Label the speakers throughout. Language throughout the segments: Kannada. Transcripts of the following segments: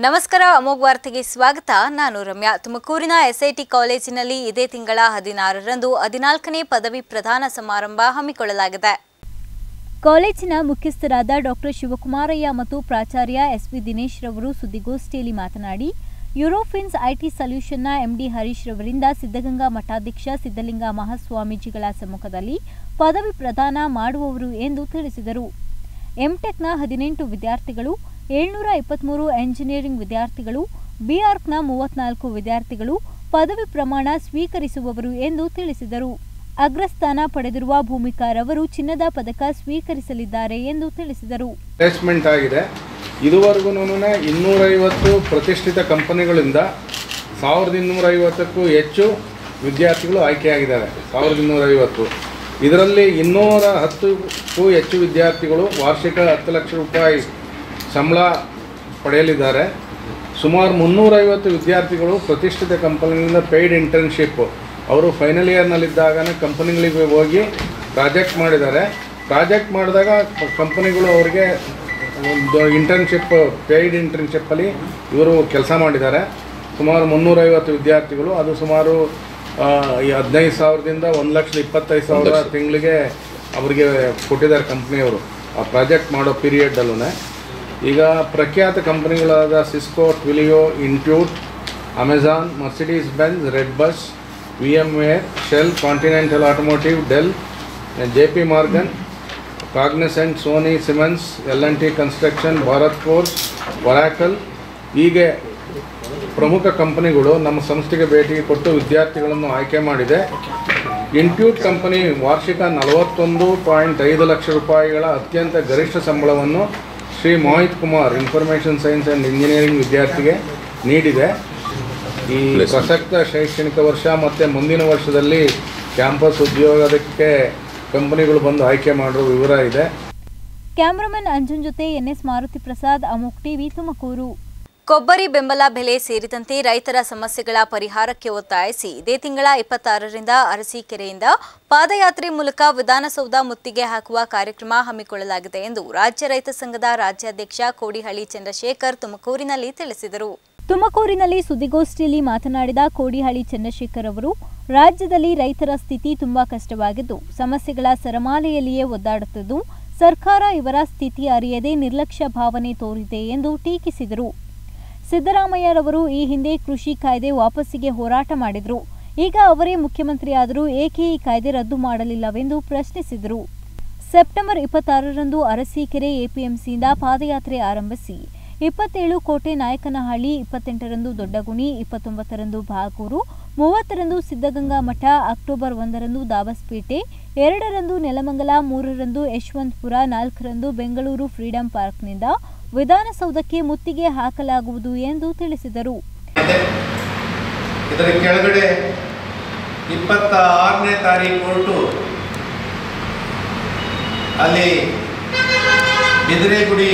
Speaker 1: ನಮಸ್ಕಾರ ಅಮೋಘ್ ವಾರ್ತೆಗೆ ಸ್ವಾಗತ ನಾನು ರಮ್ಯಾ ತುಮಕೂರಿನ ಎಸ್ಐಟಿ ಕಾಲೇಜಿನಲ್ಲಿ ಇದೇ ತಿಂಗಳ ಹದಿನಾರರಂದು ಹದಿನಾಲ್ಕನೇ ಪದವಿ ಪ್ರದಾನ ಸಮಾರಂಭ ಹಮ್ಮಿಕೊಳ್ಳಲಾಗಿದೆ ಕಾಲೇಜಿನ ಮುಖ್ಯಸ್ಥರಾದ ಡಾಕ್ಟರ್ ಶಿವಕುಮಾರಯ್ಯ ಮತ್ತು ಪ್ರಾಚಾರ್ಯ ಎಸ್ವಿ ದಿನೇಶ್ ರವರು ಸುದ್ದಿಗೋಷ್ಠಿಯಲ್ಲಿ ಮಾತನಾಡಿ ಯುರೋಫಿನ್ಸ್ ಐಟಿ ಸೊಲ್ಯೂಷನ್ನ ಎಂಡಿ ಹರೀಶ್ ರವರಿಂದ ಸಿದ್ಧಗಂಗಾ ಮಠಾಧ್ಯಕ್ಷ ಸಿದ್ಧಲಿಂಗ ಮಹಾಸ್ವಾಮೀಜಿಗಳ ಸಮ್ಮುಖದಲ್ಲಿ ಪದವಿ ಪ್ರದಾನ ಮಾಡುವವರು ಎಂದು ತಿಳಿಸಿದರು ಎಂಟೆಕ್ನ ಹದಿನೆಂಟು ವಿದ್ಯಾರ್ಥಿಗಳು ಏಳ್ನೂರ ಇಪ್ಪತ್ಮೂರು ಎಂಜಿನಿಯರಿಂಗ್ ವಿದ್ಯಾರ್ಥಿಗಳು ಬಿಆರ್ಕ್ನ ಮೂವತ್ನಾಲ್ಕು ವಿದ್ಯಾರ್ಥಿಗಳು ಪದವಿ ಪ್ರಮಾಣ ಸ್ವೀಕರಿಸುವವರು ಎಂದು ತಿಳಿಸಿದರು ಅಗ್ರಸ್ಥಾನ ಪಡೆದಿರುವ ಭೂಮಿಕಾರವರು ಚಿನ್ನದ ಪದಕ ಸ್ವೀಕರಿಸಲಿದ್ದಾರೆ ಎಂದು ತಿಳಿಸಿದರು
Speaker 2: ಪ್ಲೇಸ್ಮೆಂಟ್ ಆಗಿದೆ ಇದುವರೆಗೂ ಇನ್ನೂರೈವತ್ತು ಪ್ರತಿಷ್ಠಿತ ಕಂಪನಿಗಳಿಂದ ಸಾವಿರದ ಇನ್ನೂರೈವತ್ತಕ್ಕೂ ಹೆಚ್ಚು ವಿದ್ಯಾರ್ಥಿಗಳು ಆಯ್ಕೆಯಾಗಿದ್ದಾರೆ ಸಾವಿರದ ಇನ್ನೂರೈವತ್ತು ಇದರಲ್ಲಿ ಇನ್ನೂರ ಹತ್ತಕ್ಕೂ ಹೆಚ್ಚು ವಿದ್ಯಾರ್ಥಿಗಳು ವಾರ್ಷಿಕ ಹತ್ತು ಲಕ್ಷ ರೂಪಾಯಿ ಸಂಬಳ ಪಡೆಯಲಿದ್ದಾರೆ ಸುಮಾರು ಮುನ್ನೂರೈವತ್ತು ವಿದ್ಯಾರ್ಥಿಗಳು ಪ್ರತಿಷ್ಠಿತ ಕಂಪನಿಗಳಿಂದ ಪೇಯ್ಡ್ ಇಂಟರ್ನ್ಶಿಪ್ ಅವರು ಫೈನಲ್ ಇಯರ್ನಲ್ಲಿದ್ದಾಗ ಕಂಪನಿಗಳಿಗೆ ಹೋಗಿ ಪ್ರಾಜೆಕ್ಟ್ ಮಾಡಿದ್ದಾರೆ ಪ್ರಾಜೆಕ್ಟ್ ಮಾಡಿದಾಗ ಕಂಪನಿಗಳು ಅವರಿಗೆ ಒಂದು ಇಂಟರ್ನ್ಶಿಪ್ ಪೇಯ್ಡ್ ಇಂಟರ್ನ್ಶಿಪ್ಪಲ್ಲಿ ಇವರು ಕೆಲಸ ಮಾಡಿದ್ದಾರೆ ಸುಮಾರು ಮುನ್ನೂರೈವತ್ತು ವಿದ್ಯಾರ್ಥಿಗಳು ಅದು ಸುಮಾರು ಆ, ಈ ಹದಿನೈದು ಸಾವಿರದಿಂದ ಒಂದು ಲಕ್ಷದ ಇಪ್ಪತ್ತೈದು ಸಾವಿರ ತಿಂಗಳಿಗೆ ಅವರಿಗೆ ಕೊಟ್ಟಿದ್ದಾರೆ ಕಂಪ್ನಿಯವರು ಆ ಪ್ರಾಜೆಕ್ಟ್ ಮಾಡೋ ಪೀರಿಯಡಲ್ಲೂ ಈಗ ಪ್ರಖ್ಯಾತ ಕಂಪನಿಗಳಾದ Cisco Twilio Intuit Amazon Mercedes Benz red bus V M ware Shell Continental automotive Dell J P Morgan Cognizant Sony Siemens L N T construction Bharat Forge Oracle ಹೀಗೆ ಪ್ರಮುಖ ಕಂಪನಿಗಳು ನಮ್ಮ ಸಂಸ್ಥೆಗೆ ಭೇಟಿ ಕೊಟ್ಟು ವಿದ್ಯಾರ್ಥಿಗಳನ್ನು ಆಯ್ಕೆ ಮಾಡಿದೆ ಇನ್ಟ್ಯೂಟ್ ಕಂಪನಿ ವಾರ್ಷಿಕ ನಲವತ್ತೊಂದು ಪಾಯಿಂಟ್ ಐದು ಲಕ್ಷ ರೂಪಾಯಿಗಳ ಅತ್ಯಂತ ಗರಿಷ್ಠ ಸಂಬಳವನ್ನು Shri Mohit Kumar information science and engineering ವಿದ್ಯಾರ್ಥಿಗೆ ನೀಡಿದೆ ಈ ಪ್ರಸಕ್ತ ಶೈಕ್ಷಣಿಕ ವರ್ಷ ಮತ್ತು ಮುಂದಿನ ವರ್ಷದಲ್ಲಿ ಕ್ಯಾಂಪಸ್ ಉದ್ಯೋಗಕ್ಕೆ ಕಂಪನಿಗಳು ಬಂದು ಆಯ್ಕೆ ಮಾಡುವ ವಿವರ ಇದೆ
Speaker 1: ಕ್ಯಾಮರಾಮನ್ ಅಂಜುನ್ ಜೊತೆ ಎನ್ಎಸ್ ಮಾರುತಿ ಪ್ರಸಾದ್ ಅಮೋಕ್ ಟಿವಿ ತುಮಕೂರು ಕೊಬ್ಬರಿ ಬೆಂಬಲ ಬೆಲೆ ಸೇರಿದಂತೆ ರೈತರ ಸಮಸ್ಯೆಗಳ ಪರಿಹಾರಕ್ಕೆ ಒತ್ತಾಯಿಸಿ ಇದೇ ತಿಂಗಳ ಇಪ್ಪತ್ತಾರರಿಂದ ಅರಸೀಕೆರೆಯಿಂದ ಪಾದಯಾತ್ರೆ ಮೂಲಕ ವಿಧಾನಸೌಧ ಮುತ್ತಿಗೆ ಹಾಕುವ ಕಾರ್ಯಕ್ರಮ ಹಮ್ಮಿಕೊಳ್ಳಲಾಗಿದೆ ಎಂದು ರಾಜ್ಯ ರೈತ ಸಂಘದ ರಾಜ್ಯಾಧ್ಯಕ್ಷ ಕೋಡಿಹಳ್ಳಿ ಚಂದ್ರಶೇಖರ್ ತುಮಕೂರಿನಲ್ಲಿ ತಿಳಿಸಿದರು ತುಮಕೂರಿನಲ್ಲಿ ಸುದ್ದಿಗೋಷ್ಠಿಯಲ್ಲಿ ಮಾತನಾಡಿದ ಕೋಡಿಹಳ್ಳಿ ಚಂದ್ರಶೇಖರ್ ಅವರು ರಾಜ್ಯದಲ್ಲಿ ರೈತರ ಸ್ಥಿತಿ ತುಂಬಾ ಕಷ್ಟವಾಗಿದ್ದು ಸಮಸ್ಯೆಗಳ ಸರಮಾಲೆಯಲ್ಲಿಯೇ ಒದ್ದಾಡುತ್ತಿದ್ದು ಸರ್ಕಾರ ಇವರ ಸ್ಥಿತಿ ಅರಿಯದೆ ನಿರ್ಲಕ್ಷ್ಯ ಭಾವನೆ ತೋರಿದೆ ಎಂದು ಟೀಕಿಸಿದರು ಸಿದ್ದರಾಮಯ್ಯರವರು ಈ ಹಿಂದೆ ಕೃಷಿ ಕಾಯ್ದೆ ವಾಪಸ್ಸಿಗೆ ಹೋರಾಟ ಮಾಡಿದ್ರು ಈಗ ಅವರೇ ಮುಖ್ಯಮಂತ್ರಿಯಾದರೂ ಏಕೆ ಈ ಕಾಯ್ದೆ ರದ್ದು ಮಾಡಲಿಲ್ಲವೆಂದು ಪ್ರಶ್ನಿಸಿದರು ಸೆಪ್ಟೆಂಬರ್ ಇಪ್ಪತ್ತಾರರಂದು ಅರಸೀಕೆರೆ ಎಪಿಎಂಸಿಯಿಂದ ಪಾದಯಾತ್ರೆ ಆರಂಭಿಸಿ ಇಪ್ಪತ್ತೇಳು ಕೋಟೆ ನಾಯಕನಹಳ್ಳಿ ಇಪ್ಪತ್ತೆಂಟರಂದು ದೊಡ್ಡಗುಣಿ ಇಪ್ಪತ್ತೊಂಬತ್ತರಂದು ಬಾಗೂರು ಮೂವತ್ತರಂದು ಸಿದ್ಧಗಂಗಾ ಮಠ ಅಕ್ಟೋಬರ್ ಒಂದರಂದು ದಾಬಸ್ಪೇಟೆ ಎರಡರಂದು ನೆಲಮಂಗಲ ಮೂರರಂದು ಯಶವಂತಪುರ ನಾಲ್ಕರಂದು ಬೆಂಗಳೂರು ಫ್ರೀಡಂ ಪಾರ್ಕ್ನಿಂದ ವಿಧಾನಸೌಧಕ್ಕೆ ಮುತ್ತಿಗೆ ಹಾಕಲಾಗುವುದು ಎಂದು ತಿಳಿಸಿದರು
Speaker 3: ಇದೆ ಇದರ ಕೆಳಗಡೆ ಇಪ್ಪತ್ತ ಆರನೇ ತಾರೀಕು ಹೊರಟು ಅಲ್ಲಿ ಬಿದಿರೆಗುಡಿ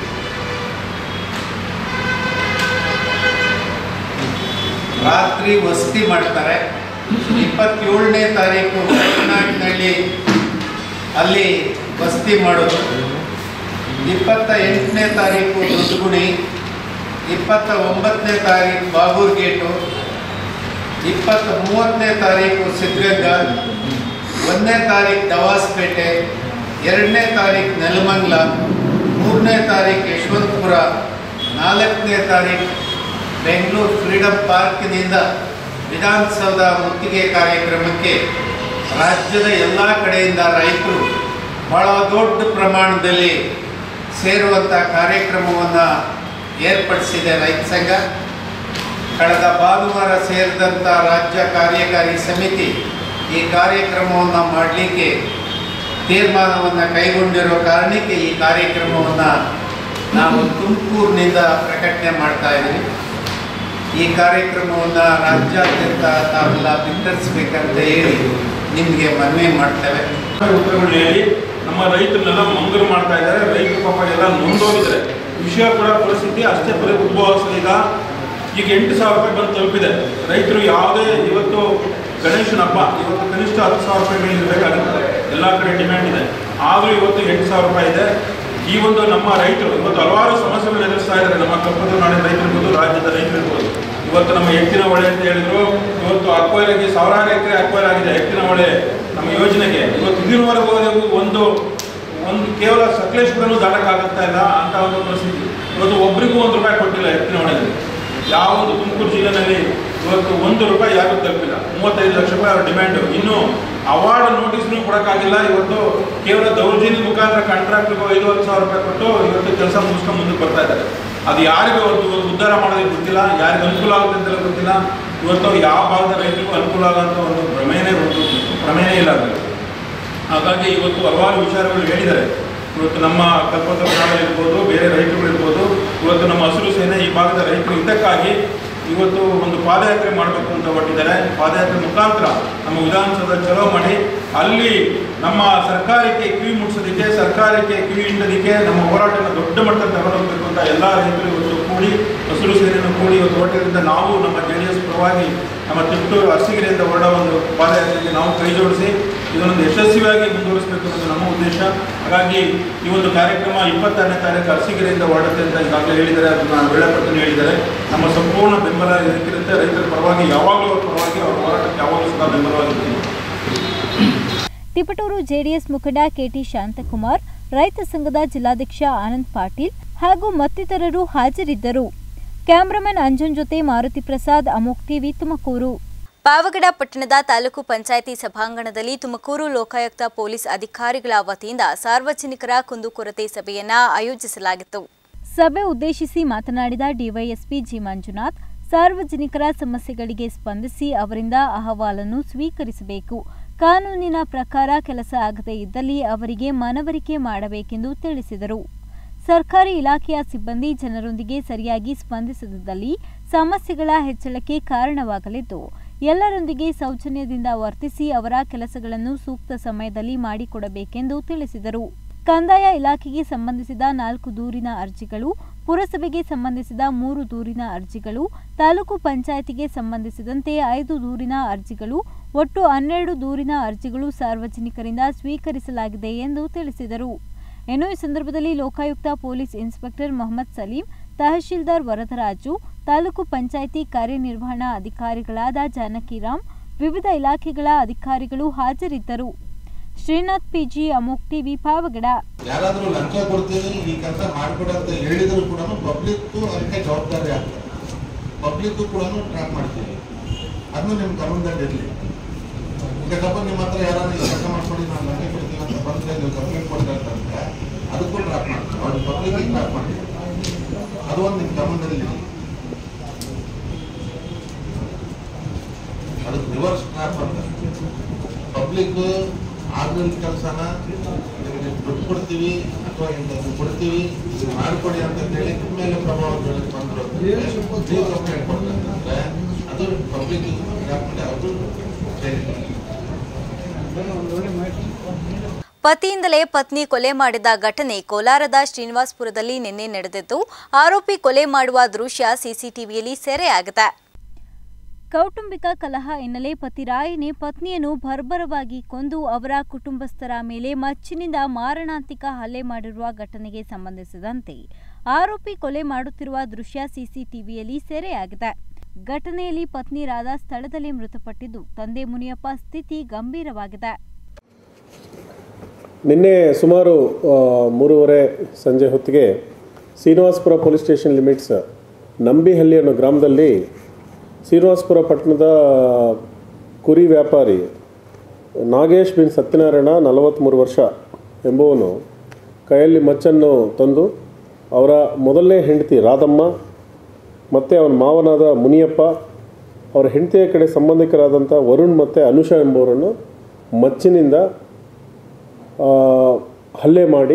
Speaker 3: ರಾತ್ರಿ ವಸತಿ ಮಾಡ್ತಾರೆ ಇಪ್ಪತ್ತೇಳನೇ ತಾರೀಕು ಕರ್ನಾಟಕದಲ್ಲಿ ಅಲ್ಲಿ ವಸತಿ ಮಾಡೋದು ಇಪ್ಪತ್ತ ಎಂಟನೇ ತಾರೀಕು ದೊಡ್ಡಗುಣಿ ಇಪ್ಪತ್ತ ಒಂಬತ್ತನೇ ತಾರೀಕು ಬಾಗೂರ್ ಗೇಟು ಇಪ್ಪತ್ತ ಮೂವತ್ತನೇ ತಾರೀಕು ಸಿದ್ಧಗಂಗಾ ಒಂದನೇ ತಾರೀಕು ದವಾಸ್ಪೇಟೆ ಎರಡನೇ ತಾರೀಕು ನೆಲಮಂಗಲ ಮೂರನೇ ತಾರೀಕು ಯಶವಂತಪುರ ನಾಲ್ಕನೇ ತಾರೀಕು ಬೆಂಗಳೂರು ಫ್ರೀಡಂ ಪಾರ್ಕ್ನಿಂದ ವಿಧಾನಸೌಧ ಮುತ್ತಿಗೆ ಕಾರ್ಯಕ್ರಮಕ್ಕೆ ರಾಜ್ಯದ ಎಲ್ಲ ಕಡೆಯಿಂದ ರೈತರು ಬಹಳ ದೊಡ್ಡ ಪ್ರಮಾಣದಲ್ಲಿ ಸೇರುವಂಥ ಕಾರ್ಯಕ್ರಮವನ್ನು ಏರ್ಪಡಿಸಿದೆ ರೈತ ಸಂಘ ಕಳೆದ ಭಾನುವಾರ ಸೇರಿದಂಥ ರಾಜ್ಯ ಕಾರ್ಯಕಾರಿ ಸಮಿತಿ ಈ ಕಾರ್ಯಕ್ರಮವನ್ನು ಮಾಡಲಿಕ್ಕೆ ತೀರ್ಮಾನವನ್ನು ಕೈಗೊಂಡಿರೋ ಕಾರಣಕ್ಕೆ ಈ ಕಾರ್ಯಕ್ರಮವನ್ನು ನಾವು ತುಮಕೂರಿನಿಂದ ಪ್ರಕಟಣೆ ಮಾಡ್ತಾ ಇದ್ದೀವಿ ಈ ಕಾರ್ಯಕ್ರಮವನ್ನು ರಾಜ್ಯಾದ್ಯಂತ ತಾವೆಲ್ಲ ವಿತರಿಸ್ಬೇಕಂತ ಹೇಳಿ ನಿಮಗೆ ಮನವಿ ಮಾಡ್ತೇವೆ
Speaker 4: ಉತ್ತರಗಳು ಹೇಳಿ ನಮ್ಮ ರೈತರನ್ನೆಲ್ಲ ಮಂಗರು ಮಾಡ್ತಾ ಇದ್ದಾರೆ ರೈತರು ಪಾಪ ಎಲ್ಲ ನೊಂದೋಗಿದ್ದಾರೆ ವಿಷಯ ಕೂಡ ಪರಿಸ್ಥಿತಿ ಅಷ್ಟೇ ಪರಿ ಉದ್ಭವಿಸಿದೆ ಈಗ ಈಗ ಎಂಟು ಸಾವಿರ ರೂಪಾಯಿ ಬಂದು ತಲುಪಿದೆ ರೈತರು ಯಾವುದೇ ಇವತ್ತು ಗಣೇಶನ ಹಬ್ಬ ಇವತ್ತು ಕನಿಷ್ಠ ಹತ್ತು ಸಾವಿರ ರೂಪಾಯಿ ಮೇಲೆ ಇರಬೇಕಾಗುತ್ತೆ ಎಲ್ಲ ಕಡೆ ಡಿಮ್ಯಾಂಡ್ ಇದೆ ಆದರೂ ಇವತ್ತು ಎಂಟು ಸಾವಿರ ರೂಪಾಯಿ ಇದೆ ಈ ಒಂದು ನಮ್ಮ ರೈತರು ಇವತ್ತು ಹಲವಾರು ಸಮಸ್ಯೆಗಳು ಎದುರಿಸ್ತಾ ಇದ್ದಾರೆ ನಮ್ಮ ಕಪ್ಪದ ನಾಡಿನ ರೈತರಿರ್ಬೋದು ರಾಜ್ಯದ ರೈತರಿರ್ಬೋದು ಇವತ್ತು ನಮ್ಮ ಎತ್ತಿನ ಹೊಳೆ ಅಂತ ಹೇಳಿದ್ರು ಇವತ್ತು ಅಕ್ವೈರಾಗಿ ಸಾವಿರಾರು ಎಕರೆ ಅಕ್ವೈರ್ ಆಗಿದೆ ಎತ್ತಿನ ಹೊಳೆ ನಮ್ಮ ಯೋಜನೆಗೆ ಇವತ್ತು ಇಲ್ಲಿನವರೆಗೂ ಒಂದು ಒಂದು ಕೇವಲ ಸಕಲೇಶ್ಪುರನೂ ದಾಟಕ್ಕಾಗುತ್ತಾ ಇಲ್ಲ ಅಂತ ಒಂದು ಪರಿಸ್ಥಿತಿ ಇವತ್ತು ಒಬ್ಬರಿಗೂ ಒಂದು ರೂಪಾಯಿ ಕೊಟ್ಟಿಲ್ಲ ಎತ್ತಿನ ಹೊಳೆಗೆ ಯಾವ ಒಂದು ತುಮಕೂರು ಜಿಲ್ಲೆನಲ್ಲಿ ಇವತ್ತು ಒಂದು ರೂಪಾಯಿ ಯಾರು ತಲುಪಿಲ್ಲ ಮೂವತ್ತೈದು ಲಕ್ಷ ರೂಪಾಯಿ ಅವರ ಡಿಮ್ಯಾಂಡು ಇನ್ನು ಅವಾರ್ಡ್ ನೋಟಿಸ್ನು ಕೊಡೋಕ್ಕಾಗಿಲ್ಲ ಇವತ್ತು ಕೇವಲ ದೌರ್ಜನ್ಯ ಮುಖಾಂತರ ಕಾಂಟ್ರಾಕ್ಟ್ಗೂ ಐದು ಹತ್ತು ಸಾವಿರ ರೂಪಾಯಿ ಕೊಟ್ಟು ಇವತ್ತು ಕೆಲಸ ಮುಗಿಸ್ಕೊಂಡು ಮುಂದಕ್ಕೆ ಬರ್ತಾ ಇದ್ದಾರೆ ಅದು ಯಾರಿಗೂ ಇವತ್ತು ಉದ್ಧಾರ ಮಾಡೋದಕ್ಕೆ ಗೊತ್ತಿಲ್ಲ ಯಾರಿಗೆ ಅನುಕೂಲ ಆಗುತ್ತೆ ಅಂತೆಲ್ಲ ಗೊತ್ತಿಲ್ಲ ಇವತ್ತು ಯಾವ ಭಾಗದ ರೈತರಿಗೂ ಅನುಕೂಲ ಆಗೋಂಥ ಒಂದು ಭ್ರಮೆನೇ ಒಂದು ಭ್ರಮೆನೇ ಇಲ್ಲ ಅದರಲ್ಲಿ ಹಾಗಾಗಿ ಇವತ್ತು ಹಲವಾರು ವಿಚಾರಗಳು ಹೇಳಿದ್ದಾರೆ ಇವತ್ತು ನಮ್ಮ ಕಲ್ಪತರು ಇರ್ಬೋದು ಬೇರೆ ರೈತರು ಇರ್ಬೋದು ಇವತ್ತು ನಮ್ಮ ಹಸಿರು ಸೇನೆ ಈ ಭಾಗದ ರೈತರು ಇದಕ್ಕಾಗಿ ಇವತ್ತು ಒಂದು ಪಾದಯಾತ್ರೆ ಮಾಡಬೇಕು ಅಂತ ಹೊರಟಿದ್ದಾರೆ ಪಾದಯಾತ್ರೆ ಮುಖಾಂತರ ನಮ್ಮ ವಿಧಾನಸೌಧ ಚಲೋ ಮಾಡಿ ಅಲ್ಲಿ ನಮ್ಮ ಸರ್ಕಾರಕ್ಕೆ ಕಿವಿ ಮುಟ್ಸೋದಕ್ಕೆ ಸರ್ಕಾರಕ್ಕೆ ಕಿವಿ ಹಿಂಡೋದಕ್ಕೆ ನಮ್ಮ ಹೋರಾಟನ ದೊಡ್ಡ ಮಟ್ಟದಲ್ಲಿ ತಗೊಂಡೋಗ್ಬೇಕು ಅಂತ ಎಲ್ಲ ರೈತರು ಇವತ್ತು ಕೂಡಿ ಹಸಿರು ಸೇನೆಯನ್ನು ಕೂಡಿ ಇವತ್ತು ಹೊರಟಿದ್ದರಿಂದ ನಾವು ನಮ್ಮ ಜೆ ಡಿ ಎಸ್ ಪರವಾಗಿ ನಮ್ಮ ತಿಟ್ಟೂರು ಅರಸೀಕೆರೆಯಿಂದ ಹೊರಡ ಒಂದು ಪಾದಯಾತ್ರೆಗೆ ನಾವು ಕೈ ಜೋಡಿಸಿ ಇದನ್ನೊಂದು ಯಶಸ್ವಿಯಾಗಿ ಮುಂದುವರಿಸಬೇಕು ಅನ್ನೋದು ನಮ್ಮ ಉದ್ದೇಶ ಹಾಗಾಗಿ ಈ ಒಂದು ಕಾರ್ಯಕ್ರಮ ಇಪ್ಪತ್ತಾರನೇ ತಾರೀಕು ಅರಸೀಕೆರೆಯಿಂದ ಹೊರಡುತ್ತೆ ಅಂತ ಈಗಾಗಲೇ ಹೇಳಿದ್ದಾರೆ ಅದನ್ನ ವೇಳಾಪಟ್ಟಿನ ಹೇಳಿದ್ದಾರೆ ನಮ್ಮ ಸಂಪೂರ್ಣ ಬೆಂಬಲ ಇದಕ್ಕಿರುತ್ತೆ ರೈತರ ಪರವಾಗಿ ಯಾವಾಗಲೂ ಅವ್ರ ಪರವಾಗಿ ಅವ್ರ ಹೋರಾಟಕ್ಕೆ ಯಾವಾಗಲೂ ಸದಾ ಬೆಂಬಲವಾಗಿರ್ತೀವಿ
Speaker 1: ತಿಪಟೂರು ಜೆಡಿಎಸ್ ಮುಖಂಡ ಕೆಟಿ ಶಾಂತಕುಮಾರ್ ರೈತ ಸಂಘದ ಜಿಲ್ಲಾಧ್ಯಕ್ಷ ಆನಂದ್ ಪಾಟೀಲ್ ಹಾಗೂ ಮತ್ತಿತರರು ಹಾಜರಿದ್ದರು ಕ್ಯಾಮ್ರಾಮನ್ ಅಂಜನ್ ಜೊತೆ ಮಾರುತಿ ಪ್ರಸಾದ್ ಅಮೋಕ್ ಟಿವಿ ತುಮಕೂರು ಪಾವಗಡ ಪಟ್ಟಣದ ತಾಲೂಕು ಪಂಚಾಯಿತಿ ಸಭಾಂಗಣದಲ್ಲಿ ತುಮಕೂರು ಲೋಕಾಯುಕ್ತ ಪೊಲೀಸ್ ಅಧಿಕಾರಿಗಳ ವತಿಯಿಂದ ಸಾರ್ವಜನಿಕರ ಕುಂದುಕೊರತೆ ಸಭೆಯನ್ನ ಆಯೋಜಿಸಲಾಗಿತ್ತು ಸಭೆ ಉದ್ದೇಶಿಸಿ ಮಾತನಾಡಿದ ಡಿವೈಎಸ್ಪಿ ಜಿ ಮಂಜುನಾಥ್ ಸಾರ್ವಜನಿಕರ ಸಮಸ್ಯೆಗಳಿಗೆ ಸ್ಪಂದಿಸಿ ಅವರಿಂದ ಅಹವಾಲನ್ನು ಸ್ವೀಕರಿಸಬೇಕು ಕಾನೂನಿನ ಪ್ರಕಾರ ಕೆಲಸ ಆಗದೇ ಇದ್ದಲ್ಲಿ ಅವರಿಗೆ ಮನವರಿಕೆ ಮಾಡಬೇಕೆಂದು ತಿಳಿಸಿದರು ಸರ್ಕಾರಿ ಇಲಾಖೆಯ ಸಿಬ್ಬಂದಿ ಜನರೊಂದಿಗೆ ಸರಿಯಾಗಿ ಸ್ಪಂದಿಸದಿದ್ದಲ್ಲಿ ಸಮಸ್ಯೆಗಳ ಹೆಚ್ಚಳಕ್ಕೆ ಕಾರಣವಾಗಲಿದ್ದು ಎಲ್ಲರೊಂದಿಗೆ ಸೌಜನ್ಯದಿಂದ ವರ್ತಿಸಿ ಅವರ ಕೆಲಸಗಳನ್ನು ಸೂಕ್ತ ಸಮಯದಲ್ಲಿ ಮಾಡಿಕೊಡಬೇಕೆಂದು ತಿಳಿಸಿದರು ಕಂದಾಯ ಇಲಾಖೆಗೆ ಸಂಬಂಧಿಸಿದ ನಾಲ್ಕು ದೂರಿನ ಅರ್ಜಿಗಳು ಪುರಸಭೆಗೆ ಸಂಬಂಧಿಸಿದ ಮೂರು ದೂರಿನ ಅರ್ಜಿಗಳು ತಾಲೂಕು ಪಂಚಾಯತಿಗೆ ಸಂಬಂಧಿಸಿದಂತೆ ಐದು ದೂರಿನ ಅರ್ಜಿಗಳು ಒಟ್ಟು ಹನ್ನೆರಡು ದೂರಿನ ಅರ್ಜಿಗಳು ಸಾರ್ವಜನಿಕರಿಂದ ಸ್ವೀಕರಿಸಲಾಗಿದೆ ಎಂದು ತಿಳಿಸಿದರು ಇನ್ನು ಈ ಸಂದರ್ಭದಲ್ಲಿ ಲೋಕಾಯುಕ್ತ ಪೊಲೀಸ್ ಇನ್ಸ್ಪೆಕ್ಟರ್ ಮೊಹಮ್ಮದ್ ಸಲೀಂ ತಹಶೀಲ್ದಾರ್ ವರದರಾಜು ತಾಲೂಕು ಪಂಚಾಯಿತಿ ಕಾರ್ಯನಿರ್ವಹಣಾ ಅಧಿಕಾರಿಗಳಾದ ಜಾನಕಿರಾಮ್ ವಿವಿಧ ಇಲಾಖೆಗಳ ಅಧಿಕಾರಿಗಳು ಹಾಜರಿದ್ದರು ಶ್ರೀನಾಥ್ ಪಿಜಿ ಅಮೋಕ್ ಟಿವಿ ಪಾವಗಡ
Speaker 5: ಯಾರಾದ್ರೂ ಲಂಚ ಕೊಡ್ತೀವಿ ಈ ಕೆಲಸ ಮಾಡ್ಕೊಡಿ ಅಂತ ಹೇಳಿದ್ರು ಕೂಡ ಪಬ್ಲಿಕ್ ಅದಕ್ಕೆ ಜವಾಬ್ದಾರಿ ಆಗ್ತದೆ ಪಬ್ಲಿಕ್ ಕೂಡ ಟ್ರ್ಯಾಕ್ ಮಾಡ್ತೀವಿ ಅದನ್ನು ನಿಮ್ಮ ಗಮನದಲ್ಲಿ ಇರಲಿ ಈಗ ಸಪೋಸ್ ನಿಮ್ಮ ಹತ್ರ ಯಾರಾದ್ರೂ ಈ ಕೆಲಸ ಮಾಡ್ಕೊಡಿ ನಾವು ಲಂಚ ಕೊಡ್ತೀವಿ ಅಂತ ಬಂದ್ರೆ ನೀವು ಕಂಪ್ಲೇಂಟ್ ಕೊಡ್ತಾ ಇರ್ತಂದ್ರೆ ಅದಕ್ಕೂ ಟ್ರ್ಯಾಕ್ ಮಾಡ್ತೀವಿ ಅವ್ರ ಪಬ್ಲಿಕ್ ಟ್ರ್ಯಾಕ್ ಮಾಡ್ತೀವಿ ಅದು ಒಂದು ನಿಮ್ಮ ಗಮನದಲ್ಲಿ ಇರಲಿ ಅದಕ್ಕೆ ರಿವರ್ಸ್ ಟ್ರ್ಯಾಪ್ ಅಂತ ಪಬ್ಲಿಕ್ ಆಗಲಿಲ್ಲ ಕೆಲಸನ ನಿಮಗೆ ದುಡ್ಡು ಕೊಡ್ತೀವಿ ಅಥವಾ ಇಂಥದ್ದು ಕೊಡ್ತೀವಿ ಇದು ಮಾಡ್ಕೊಡಿ ಅಂತ ಹೇಳಿ ನಿಮ್ಮ ಮೇಲೆ ಪ್ರಭಾವ ಬೀಳಕ್ಕೆ ಬಂದ್ರು ನೀವು ಕಂಪ್ಲೇಂಟ್ ಕೊಡ್ತಂದ್ರೆ ಅದು ಪಬ್ಲಿಕ್ ಅದು ಸರಿ
Speaker 1: ಪತಿಯಿಂದಲೇ ಪತ್ನಿ ಕೊಲೆ ಮಾಡಿದ ಘಟನೆ ಕೋಲಾರದ ಶ್ರೀನಿವಾಸ್ಪುರದಲ್ಲಿ ನಿನ್ನೆ ನಡೆದಿದ್ದು ಆರೋಪಿ ಕೊಲೆ ಮಾಡುವ ದೃಶ್ಯ ಸಿಸಿಟಿವಿಯಲ್ಲಿ ಸೆರೆಯಾಗಿದೆ ಕೌಟುಂಬಿಕ ಕಲಹ ಹಿನ್ನೆಲೆ ಪತಿ ರಾಯನೇ ಪತ್ನಿಯನ್ನು ಬರ್ಬರವಾಗಿ ಕೊಂದು ಅವರ ಕುಟುಂಬಸ್ಥರ ಮೇಲೆ ಮಚ್ಚಿನಿಂದ ಮಾರಣಾಂತಿಕ ಹಲ್ಲೆ ಮಾಡಿರುವ ಘಟನೆಗೆ ಸಂಬಂಧಿಸಿದಂತೆ ಆರೋಪಿ ಕೊಲೆ ಮಾಡುತ್ತಿರುವ ದೃಶ್ಯ ಸಿಸಿಟಿವಿಯಲ್ಲಿ ಸೆರೆಯಾಗಿದೆ ಘಟನೆಯಲ್ಲಿ ಪತ್ನಿ ರಾಧಾ ಸ್ಥಳದಲ್ಲಿ ಮೃತಪಟ್ಟಿದ್ದು ತಂದೆ ಮುನಿಯಪ್ಪ ಸ್ಥಿತಿ ಗಂಭೀರವಾಗಿದೆ
Speaker 6: ನಿನ್ನೆ ಸುಮಾರು ಆ, ಮೂರುವರೆ ಸಂಜೆ ಹೊತ್ತಿಗೆ Srinivaspur police station limits Nambihalli ಅನ್ನೋ ಗ್ರಾಮದಲ್ಲಿ ಶ್ರೀನಿವಾಸಪುರ ಪಟ್ಟಣದ ಕುರಿ ವ್ಯಾಪಾರಿ ನಾಗೇಶ್ ಬಿನ್ ಸತ್ಯನಾರಾಯಣ ನಲವತ್ತ್ಮೂರು ವರ್ಷ ಎಂಬುವನು ಕೈಯಲ್ಲಿ ಮಚ್ಚನ್ನು ತಂದು ಅವರ ಮೊದಲನೇ ಹೆಂಡತಿ ರಾಧಮ್ಮ ಮತ್ತು ಅವನ ಮಾವನಾದ ಮುನಿಯಪ್ಪ ಅವರ ಹೆಂಡತಿಯ ಕಡೆ ಸಂಬಂಧಿಕರಾದಂಥ ವರುಣ್ ಮತ್ತು ಅನುಷಾ ಎಂಬುವರನ್ನು ಮಚ್ಚಿನಿಂದ ಆ, ಹಲ್ಲೆ ಮಾಡಿ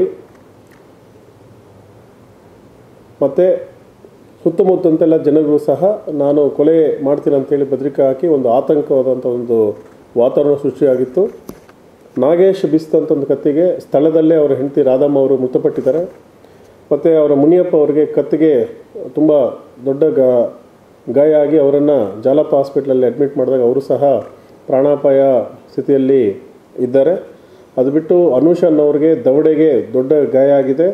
Speaker 6: ಮತ್ತು ಸುತ್ತಮುತ್ತಂತೆಲ್ಲ ಜನರು ಸಹ ನಾನು ಕೊಲೆ ಮಾಡ್ತೀನಿ ಅಂತೇಳಿ ಬೆದರಿಕೆ ಹಾಕಿ ಒಂದು ಆತಂಕವಾದಂಥ ಒಂದು ವಾತಾವರಣ ಸೃಷ್ಟಿಯಾಗಿತ್ತು ನಾಗೇಶ್ ಬಿಸ್ತಂತ ಒಂದು ಕತ್ತಿಗೆ ಸ್ಥಳದಲ್ಲೇ ಅವರ ಹೆಂಡತಿ ರಾಧಮ್ಮ ಅವರು ಮೃತಪಟ್ಟಿದ್ದಾರೆ ಮತ್ತು ಅವರ ಮುನಿಯಪ್ಪ ಅವರಿಗೆ ಕತ್ತಿಗೆ ತುಂಬ ದೊಡ್ಡ ಗಾ ಗಾಯ ಆಗಿ ಅವರನ್ನು ಜಾಲಪ್ಪ ಹಾಸ್ಪಿಟ್ಲಲ್ಲಿ ಅಡ್ಮಿಟ್ ಮಾಡಿದಾಗ ಅವರು ಸಹ ಪ್ರಾಣಾಪಾಯ ಸ್ಥಿತಿಯಲ್ಲಿ ಇದ್ದಾರೆ ಅದು ಬಿಟ್ಟು ಅನುಷ್ ಅನ್ನೋರಿಗೆ ದವಡೆಗೆ ದೊಡ್ಡ ಗಾಯ ಆಗಿದೆ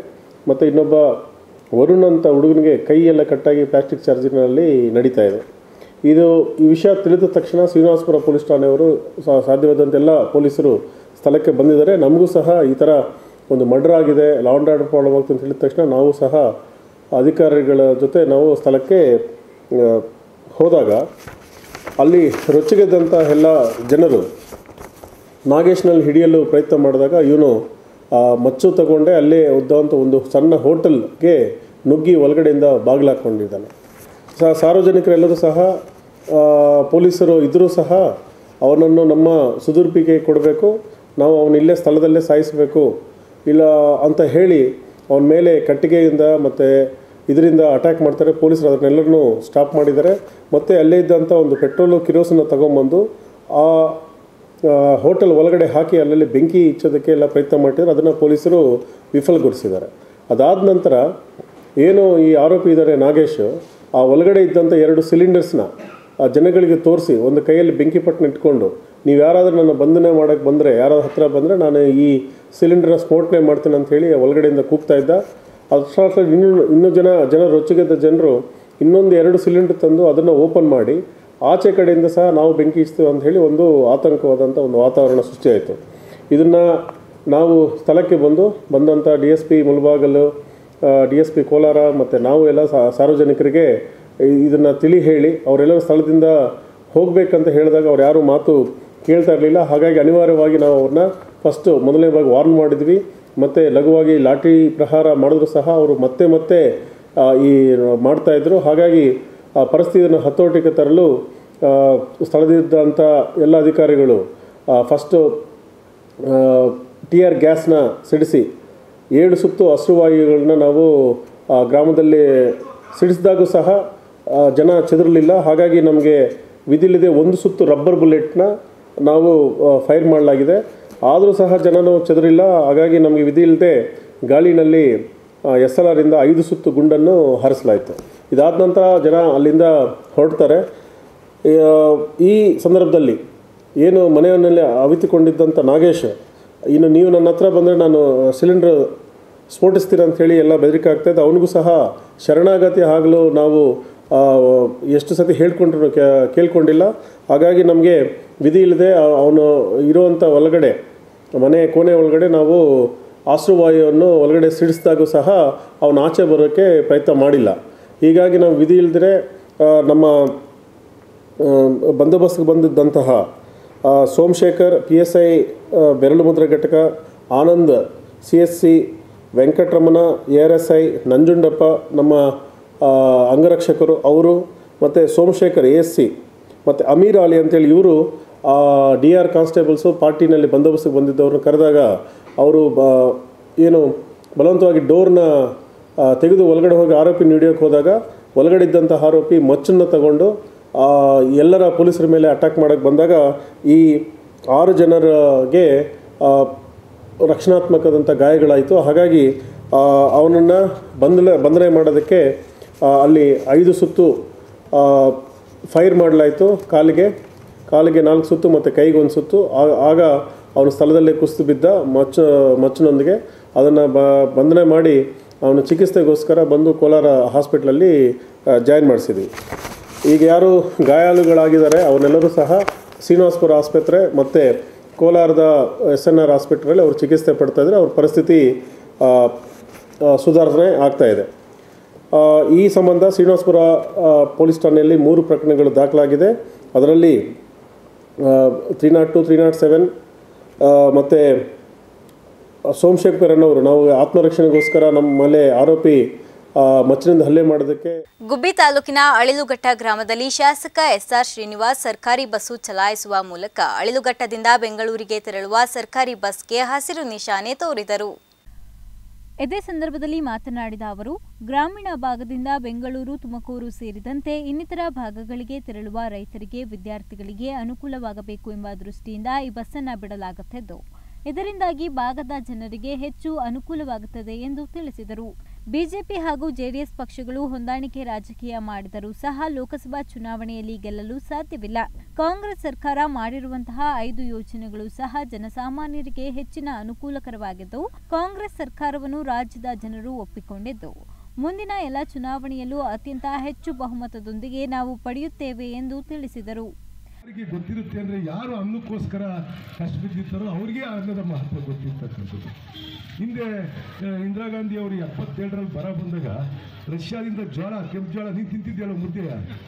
Speaker 6: ಮತ್ತು ಇನ್ನೊಬ್ಬ ವರುಣ್ ಅಂತ ಹುಡುಗನಿಗೆ ಕೈ ಎಲ್ಲ ಕಟ್ಟಾಗಿ ಪ್ಲಾಸ್ಟಿಕ್ ಚಾರ್ಜಿನಲ್ಲಿ ನಡೀತಾ ಇದೆ ಇದು ಈ ವಿಷಯ ತಿಳಿದ ತಕ್ಷಣ ಶ್ರೀನಿವಾಸಪುರ ಪೊಲೀಸ್ ಠಾಣೆಯವರು ಸಾ ಸಾಧ್ಯವಾದಂಥ ಎಲ್ಲ ಪೊಲೀಸರು ಸ್ಥಳಕ್ಕೆ ಬಂದಿದ್ದಾರೆ ನಮಗೂ ಸಹ ಈ ಥರ ಒಂದು ಮರ್ಡರ್ ಆಗಿದೆ ಲಾ ಆ್ಯಂಡ್ ಆರ್ಡರ್ ಪ್ರಾಬ್ಲಮ್ ಆಗ್ತದೆ ಅಂತ ಹೇಳಿದ ತಕ್ಷಣ ನಾವು ಸಹ ಅಧಿಕಾರಿಗಳ ಜೊತೆ ನಾವು ಸ್ಥಳಕ್ಕೆ ಆ, ಹೋದಾಗ ಅಲ್ಲಿ ರೊಚ್ಚಿಗೆದ್ದಂಥ ಎಲ್ಲ ಜನರು ನಾಗೇಶ್ನಲ್ಲಿ ಹಿಡಿಯಲು ಪ್ರಯತ್ನ ಮಾಡಿದಾಗ ಇವನು ಆ ಮಚ್ಚು ತಗೊಂಡೆ ಅಲ್ಲೇ ಉದ್ದಂಥ ಒಂದು ಸಣ್ಣ ಹೋಟೆಲ್ಗೆ ನುಗ್ಗಿ ಒಳಗಡೆಯಿಂದ ಬಾಗಿಲು ಹಾಕ್ಕೊಂಡಿದ್ದಾನೆ ಸಹ ಸಾರ್ವಜನಿಕರೆಲ್ಲರೂ ಸಹ ಆ, ಪೊಲೀಸರು ಇದ್ದರೂ ಸಹ ಅವನನ್ನು ನಮ್ಮ ಸುದುರ್ಪಿಗೆ ಕೊಡಬೇಕು ನಾವು ಅವನ ಇಲ್ಲೇ ಸ್ಥಳದಲ್ಲೇ ಸಾಯಿಸಬೇಕು ಇಲ್ಲ ಅಂತ ಹೇಳಿ ಅವನ ಮೇಲೆ ಕಟ್ಟಿಗೆಯಿಂದ ಮತ್ತು ಇದರಿಂದ ಅಟ್ಯಾಕ್ ಮಾಡ್ತಾರೆ ಪೊಲೀಸರು ಅದನ್ನೆಲ್ಲರನ್ನೂ ಸ್ಟಾಪ್ ಮಾಡಿದ್ದಾರೆ ಮತ್ತು ಅಲ್ಲೇ ಇದ್ದಂಥ ಒಂದು ಪೆಟ್ರೋಲು ಕಿರೋಸನ್ನ ತಗೊಂಬಂದು ಆ ಆ, ಹೋಟೆಲ್ ಒಳಗಡೆ ಹಾಕಿ ಅಲ್ಲಲ್ಲಿ ಬೆಂಕಿ ಇಚ್ಚೋದಕ್ಕೆ ಎಲ್ಲ ಪ್ರಯತ್ನ ಮಾಡಿದ್ರು ಅದನ್ನು ಪೊಲೀಸರು ವಿಫಲಗೊಳಿಸಿದ್ದಾರೆ ಅದಾದ ನಂತರ ಏನು ಈ ಆರೋಪಿ ಇದ್ದಾರೆ ನಾಗೇಶ್ ಆ ಒಳಗಡೆ ಇದ್ದಂಥ ಎರಡು ಸಿಲಿಂಡರ್ಸ್ನ ಆ ಜನಗಳಿಗೆ ತೋರಿಸಿ ಒಂದು ಕೈಯಲ್ಲಿ ಬೆಂಕಿ ಪಟ್ಟಣ ಇಟ್ಕೊಂಡು ನೀವು ಯಾರಾದರೂ ನನ್ನ ಬಂಧನ ಮಾಡೋಕ್ಕೆ ಬಂದರೆ ಯಾರಾದ್ರೂ ಹತ್ರ ಬಂದರೆ ನಾನು ಈ ಸಿಲಿಂಡರ್ನ ಸ್ಫೋಟನೆ ಮಾಡ್ತೀನಿ ಅಂತ ಹೇಳಿ ಒಳಗಡೆಯಿಂದ ಕೂಗ್ತಾ ಇದ್ದ ಅಷ್ಟರಲ್ಲಿ ಇನ್ನೂ ಇನ್ನೂ ಜನ ಜನ ರೊಚ್ಚಿಗೆದ್ದ ಜನರು ಇನ್ನೊಂದು ಎರಡು ಸಿಲಿಂಡರ್ ತಂದು ಅದನ್ನು ಓಪನ್ ಮಾಡಿ ಆಚೆ ಕಡೆಯಿಂದ ಸಹ ನಾವು ಬೆಂಕಿ ಇಚ್ತೀವಿ ಅಂತ ಹೇಳಿ ಒಂದು ಆತಂಕವಾದಂಥ ಒಂದು ವಾತಾವರಣ ಸೃಷ್ಟಿಯಾಯಿತು ಇದನ್ನು ನಾವು ಸ್ಥಳಕ್ಕೆ ಬಂದು ಬಂದಂಥ D S P Mulbagal D S P Kolar ಮತ್ತು ನಾವು ಎಲ್ಲ ಸಾ- ಸಾರ್ವಜನಿಕರಿಗೆ ಇದನ್ನು ತಿಳಿ ಹೇಳಿ ಅವರೆಲ್ಲರೂ ಸ್ಥಳದಿಂದ ಹೋಗಬೇಕಂತ ಹೇಳಿದಾಗ ಅವ್ರು ಯಾರೂ ಮಾತು ಕೇಳ್ತಾ ಇರಲಿಲ್ಲ ಹಾಗಾಗಿ ಅನಿವಾರ್ಯವಾಗಿ ನಾವು ಅವ್ರನ್ನ ಫಸ್ಟು ಮೊದಲನೇ ಭಾಗ ವಾರ್ನ್ ಮಾಡಿದ್ವಿ ಮತ್ತು ಲಘುವಾಗಿ ಲಾಠಿ ಪ್ರಹಾರ ಮಾಡಿದ್ರು ಸಹ ಅವರು ಮತ್ತೆ ಮತ್ತೆ ಆ, ಈ ಮಾಡ್ತಾಯಿದ್ರು ಹಾಗಾಗಿ ಆ ಪರಿಸ್ಥಿತಿಯನ್ನು ಹತೋಟಿಗೆ ತರಲು ಆ, ಸ್ಥಳದಿದ್ದಂಥ ಎಲ್ಲ ಅಧಿಕಾರಿಗಳು ಫಸ್ಟು ಟಿ ಆರ್ ಗ್ಯಾಸ್ನ ಸಿಡಿಸಿ ಏಳು ಸುತ್ತು ಅಶ್ರುವಾಯುಗಳನ್ನ ನಾವು ಆ, ಗ್ರಾಮದಲ್ಲಿ ಸಿಡಿಸಿದಾಗೂ ಸಹ ಆ, ಜನ ಚೆದರಲಿಲ್ಲ ಹಾಗಾಗಿ ನಮಗೆ ವಿಧಿಲಿದೆ ಒಂದು ಸುತ್ತು ರಬ್ಬರ್ ಬುಲೆಟ್ನ ನಾವು ಫೈರ್ ಮಾಡಲಾಗಿದೆ ಆದರೂ ಸಹ ಜನನು ಚೆದರಿಲ್ಲ ಹಾಗಾಗಿ ನಮಗೆ ವಿಧಿ ಇಲ್ಲದೆ ಗಾಳಿನಲ್ಲಿ ಎಸ್ ಎಲ್ ಆರಿಂದ ಐದು ಸುತ್ತು ಗುಂಡನ್ನು ಹಾರಿಸಲಾಯಿತು ಇದಾದ ನಂತರ ಜನ ಅಲ್ಲಿಂದ ಹೊರಡ್ತಾರೆ ಆ, ಈ ಸಂದರ್ಭದಲ್ಲಿ ಏನು ಮನೆಯಲ್ಲಿ ಅವಿತುಕೊಂಡಿದ್ದಂಥ ನಾಗೇಶ್ ಇನ್ನು ನೀವು ನನ್ನ ಹತ್ರ ಬಂದರೆ ನಾನು ಸಿಲಿಂಡರ್ ಸ್ಫೋಟಿಸ್ತೀರ ಅಂಥೇಳಿ ಎಲ್ಲ ಬೆದರಿಕೆ ಆಗ್ತಾಯಿದೆ ಅವನಿಗೂ ಸಹ ಶರಣಾಗತಿ ಆಗಲು ನಾವು ಆ, ಎಷ್ಟು ಸತಿ ಹೇಳ್ಕೊಂಡ್ರು ಕೇಳ್ಕೊಂಡಿಲ್ಲ ಹಾಗಾಗಿ ನಮಗೆ ವಿಧಿ ಇಲ್ಲದೆ ಅವನು ಇರುವಂಥ ಒಳಗಡೆ ಮನೆ ಕೋಣೆ ಒಳಗಡೆ ನಾವು ಆಶ್ರುವಾಯುವನ್ನು ಒಳಗಡೆ ಸಿಡಿಸಿದಾಗೂ ಸಹ ಅವನು ಆಚೆ ಬರೋಕ್ಕೆ ಪ್ರಯತ್ನ ಮಾಡಿಲ್ಲ ಹೀಗಾಗಿ ನಾವು ವಿಧಿ ಇಲ್ಲದ್ರೆ ನಮ್ಮ ಆ, ಬಂದೋಬಸ್ತ್ಗೆ ಬಂದಿದ್ದಂತಹ ಆ, ಸೋಮಶೇಖರ್ ಪಿ ಎಸ್ ಐ ಬೆರಳು ಮುದ್ರೆ ಘಟಕ Anand C S C Venkataramana A R S I Nanjundappa ನಮ್ಮ ಆ, ಅಂಗರಕ್ಷಕರು ಅವರು ಮತ್ತು ಸೋಮಶೇಖರ್ ಎ ಎಸ್ ಸಿ ಮತ್ತು ಅಮೀರ್ ಅಲಿ ಅಂತೇಳಿ ಇವರು ಡಿ ಆರ್ ಕಾನ್ಸ್ಟೇಬಲ್ಸು ಪಾರ್ಟಿನಲ್ಲಿ ಬಂದೋಬಸ್ತಿಗೆ ಬಂದಿದ್ದವ್ರನ್ನ ಕರೆದಾಗ ಅವರು ಬ ಏನು ಬಲವಂತವಾಗಿ ಡೋರ್ನ ಆ, ತೆಗೆದು ಒಳಗಡೆ ಹೋಗಿ ಆರೋಪಿ ಹಿಡಿಯೋಕ್ಕೆ ಹೋದಾಗ ಒಳಗಡೆ ಇದ್ದಂಥ ಆರೋಪಿ ಮಚ್ಚನ್ನು ತಗೊಂಡು ಆ, ಎಲ್ಲರ ಪೊಲೀಸರ ಮೇಲೆ ಅಟ್ಯಾಕ್ ಮಾಡೋಕ್ಕೆ ಬಂದಾಗ ಈ ಆರು ಜನರಿಗೆ ಆ, ರಕ್ಷಣಾತ್ಮಕದಂಥ ಗಾಯಗಳಾಯಿತು ಹಾಗಾಗಿ ಅವನನ್ನು ಬಂಧನ ಬಂಧನೆ ಮಾಡೋದಕ್ಕೆ ಆ, ಅಲ್ಲಿ ಐದು ಸುತ್ತು ಆ, ಫೈರ್ ಮಾಡಲಾಯಿತು ಕಾಲಿಗೆ ಕಾಲಿಗೆ ನಾಲ್ಕು ಸುತ್ತು ಮತ್ತು ಕೈಗೆ ಒಂದು ಸುತ್ತು ಆ- ಆಗ ಅವನು ಸ್ಥಳದಲ್ಲೇ ಕುಸಿದು ಬಿದ್ದ ಮಚ್ಚ ಮಚ್ಚನೊಂದಿಗೆ ಅದನ್ನು ಬ ಬಂಧನೆ ಮಾಡಿ ಅವನು ಚಿಕಿತ್ಸೆಗೋಸ್ಕರ ಬಂದು ಕೋಲಾರ ಹಾಸ್ಪಿಟ್ಲಲ್ಲಿ ಜಾಯಿನ್ ಮಾಡಿಸಿದ್ವಿ ಈಗ ಯಾರು ಗಾಯಾಳುಗಳಾಗಿದ್ದಾರೆ ಅವನ್ನೆಲ್ಲರೂ ಸಹ ಶ್ರೀನಿವಾಸಪುರ ಆಸ್ಪತ್ರೆ ಮತ್ತು ಕೋಲಾರದ ಎಸ್ ಎನ್ ಆರ್ ಹಾಸ್ಪಿಟ್ಲಲ್ಲಿ ಅವರು ಚಿಕಿತ್ಸೆ ಪಡ್ತಾ ಇದ್ದಾರೆ ಅವ್ರ ಪರಿಸ್ಥಿತಿ ಆ, ಆ, ಸುಧಾರಣೆ ಆಗ್ತಾ ಇದೆ ಆ, ಈ ಸಂಬಂಧ ಶ್ರೀನಿವಾಸಪುರ ಆ, ಪೊಲೀಸ್ ಠಾಣೆಯಲ್ಲಿ ಮೂರು ಪ್ರಕರಣಗಳು ದಾಖಲಾಗಿದೆ ಅದರಲ್ಲಿ three nought two three nought seven ಮತ್ತು ಸೋಮಶೇಖರ್ ಅನ್ನೋರು ನಾವು ಆತ್ಮರಕ್ಷಣೆಗೋಸ್ಕರ ನಮ್ಮ ಮೇಲೆ ಆರೋಪಿ ಆ, ಮಚ್ಚಿನಿಂದ ಹಲ್ಲೆ ಮಾಡೋದಕ್ಕೆ
Speaker 1: ಗುಬ್ಬಿ ತಾಲೂಕಿನ ಅಳಿಲುಘಟ್ಟ ಗ್ರಾಮದಲ್ಲಿ ಶಾಸಕ ಎಸ್ಆರ್ ಶ್ರೀನಿವಾಸ್ ಸರ್ಕಾರಿ ಬಸ್ಸು ಚಲಾಯಿಸುವ ಮೂಲಕ ಅಳಿಲುಘಟ್ಟದಿಂದ ಬೆಂಗಳೂರಿಗೆ ತೆರಳುವ ಸರ್ಕಾರಿ ಬಸ್ಗೆ ಹಸಿರು ನಿಶಾನೆ ತೋರಿದರು ಇದೇ ಸಂದರ್ಭದಲ್ಲಿ ಮಾತನಾಡಿದ ಅವರು ಗ್ರಾಮೀಣ ಭಾಗದಿಂದ ಬೆಂಗಳೂರು ತುಮಕೂರು ಸೇರಿದಂತೆ ಇನ್ನಿತರ ಭಾಗಗಳಿಗೆ ತೆರಳುವ ರೈತರಿಗೆ ವಿದ್ಯಾರ್ಥಿಗಳಿಗೆ ಅನುಕೂಲವಾಗಬೇಕು ಎಂಬ ದೃಷ್ಟಿಯಿಂದ ಈ ಬಸ್ಸನ್ನು ಬಿಡಲಾಗುತ್ತಿದ್ದು ಇದರಿಂದಾಗಿ ಭಾಗದ ಜನರಿಗೆ ಹೆಚ್ಚು ಅನುಕೂಲವಾಗುತ್ತದೆ ಎಂದು ತಿಳಿಸಿದರು ಬಿಜೆಪಿ ಹಾಗೂ ಜೆಡಿಎಸ್ ಪಕ್ಷಗಳು ಹೊಂದಾಣಿಕೆ ರಾಜಕೀಯ ಮಾಡಿದರೂ ಸಹ ಲೋಕಸಭಾ ಚುನಾವಣೆಯಲ್ಲಿ ಗೆಲ್ಲಲು ಸಾಧ್ಯವಿಲ್ಲ ಕಾಂಗ್ರೆಸ್ ಸರ್ಕಾರ ಮಾಡಿರುವಂತಹ ಐದು ಯೋಜನೆಗಳು ಸಹ ಜನಸಾಮಾನ್ಯರಿಗೆ ಹೆಚ್ಚಿನ ಅನುಕೂಲಕರವಾಗಿದ್ದು ಕಾಂಗ್ರೆಸ್ ಸರ್ಕಾರವನ್ನು ರಾಜ್ಯದ ಜನರು ಒಪ್ಪಿಕೊಂಡಿದ್ದು ಮುಂದಿನ ಎಲ್ಲ ಚುನಾವಣೆಯಲ್ಲೂ ಅತ್ಯಂತ ಹೆಚ್ಚು ಬಹುಮತದೊಂದಿಗೆ ನಾವು ಪಡೆಯುತ್ತೇವೆ ಎಂದು ತಿಳಿಸಿದರು
Speaker 7: ಯಾರಿಗೆ ಗೊತ್ತಿರುತ್ತೆ ಅಂದರೆ ಯಾರು ಅನ್ನಕ್ಕೋಸ್ಕರ ಕಷ್ಟ ಬಿದ್ದಿರ್ತಾರೋ ಅವ್ರಿಗೆ ಅನ್ನದ ಮಹತ್ವ ಗೊತ್ತಿರ್ತಕ್ಕಂಥದ್ದು ಹಿಂದೆ ಆ, ಇಂದಿರಾ ಗಾಂಧಿ ಅವರು ಎಪ್ಪತ್ತೇಳರಲ್ಲಿ ಬರ ಬಂದಾಗ ರಷ್ಯಾದಿಂದ ಜೋಳ ಕೆಂಪು ಜೋಳ ನೀನು ತಿಂತಿದ್ಯಲ್ಲ ಮುದ್ದೆಯ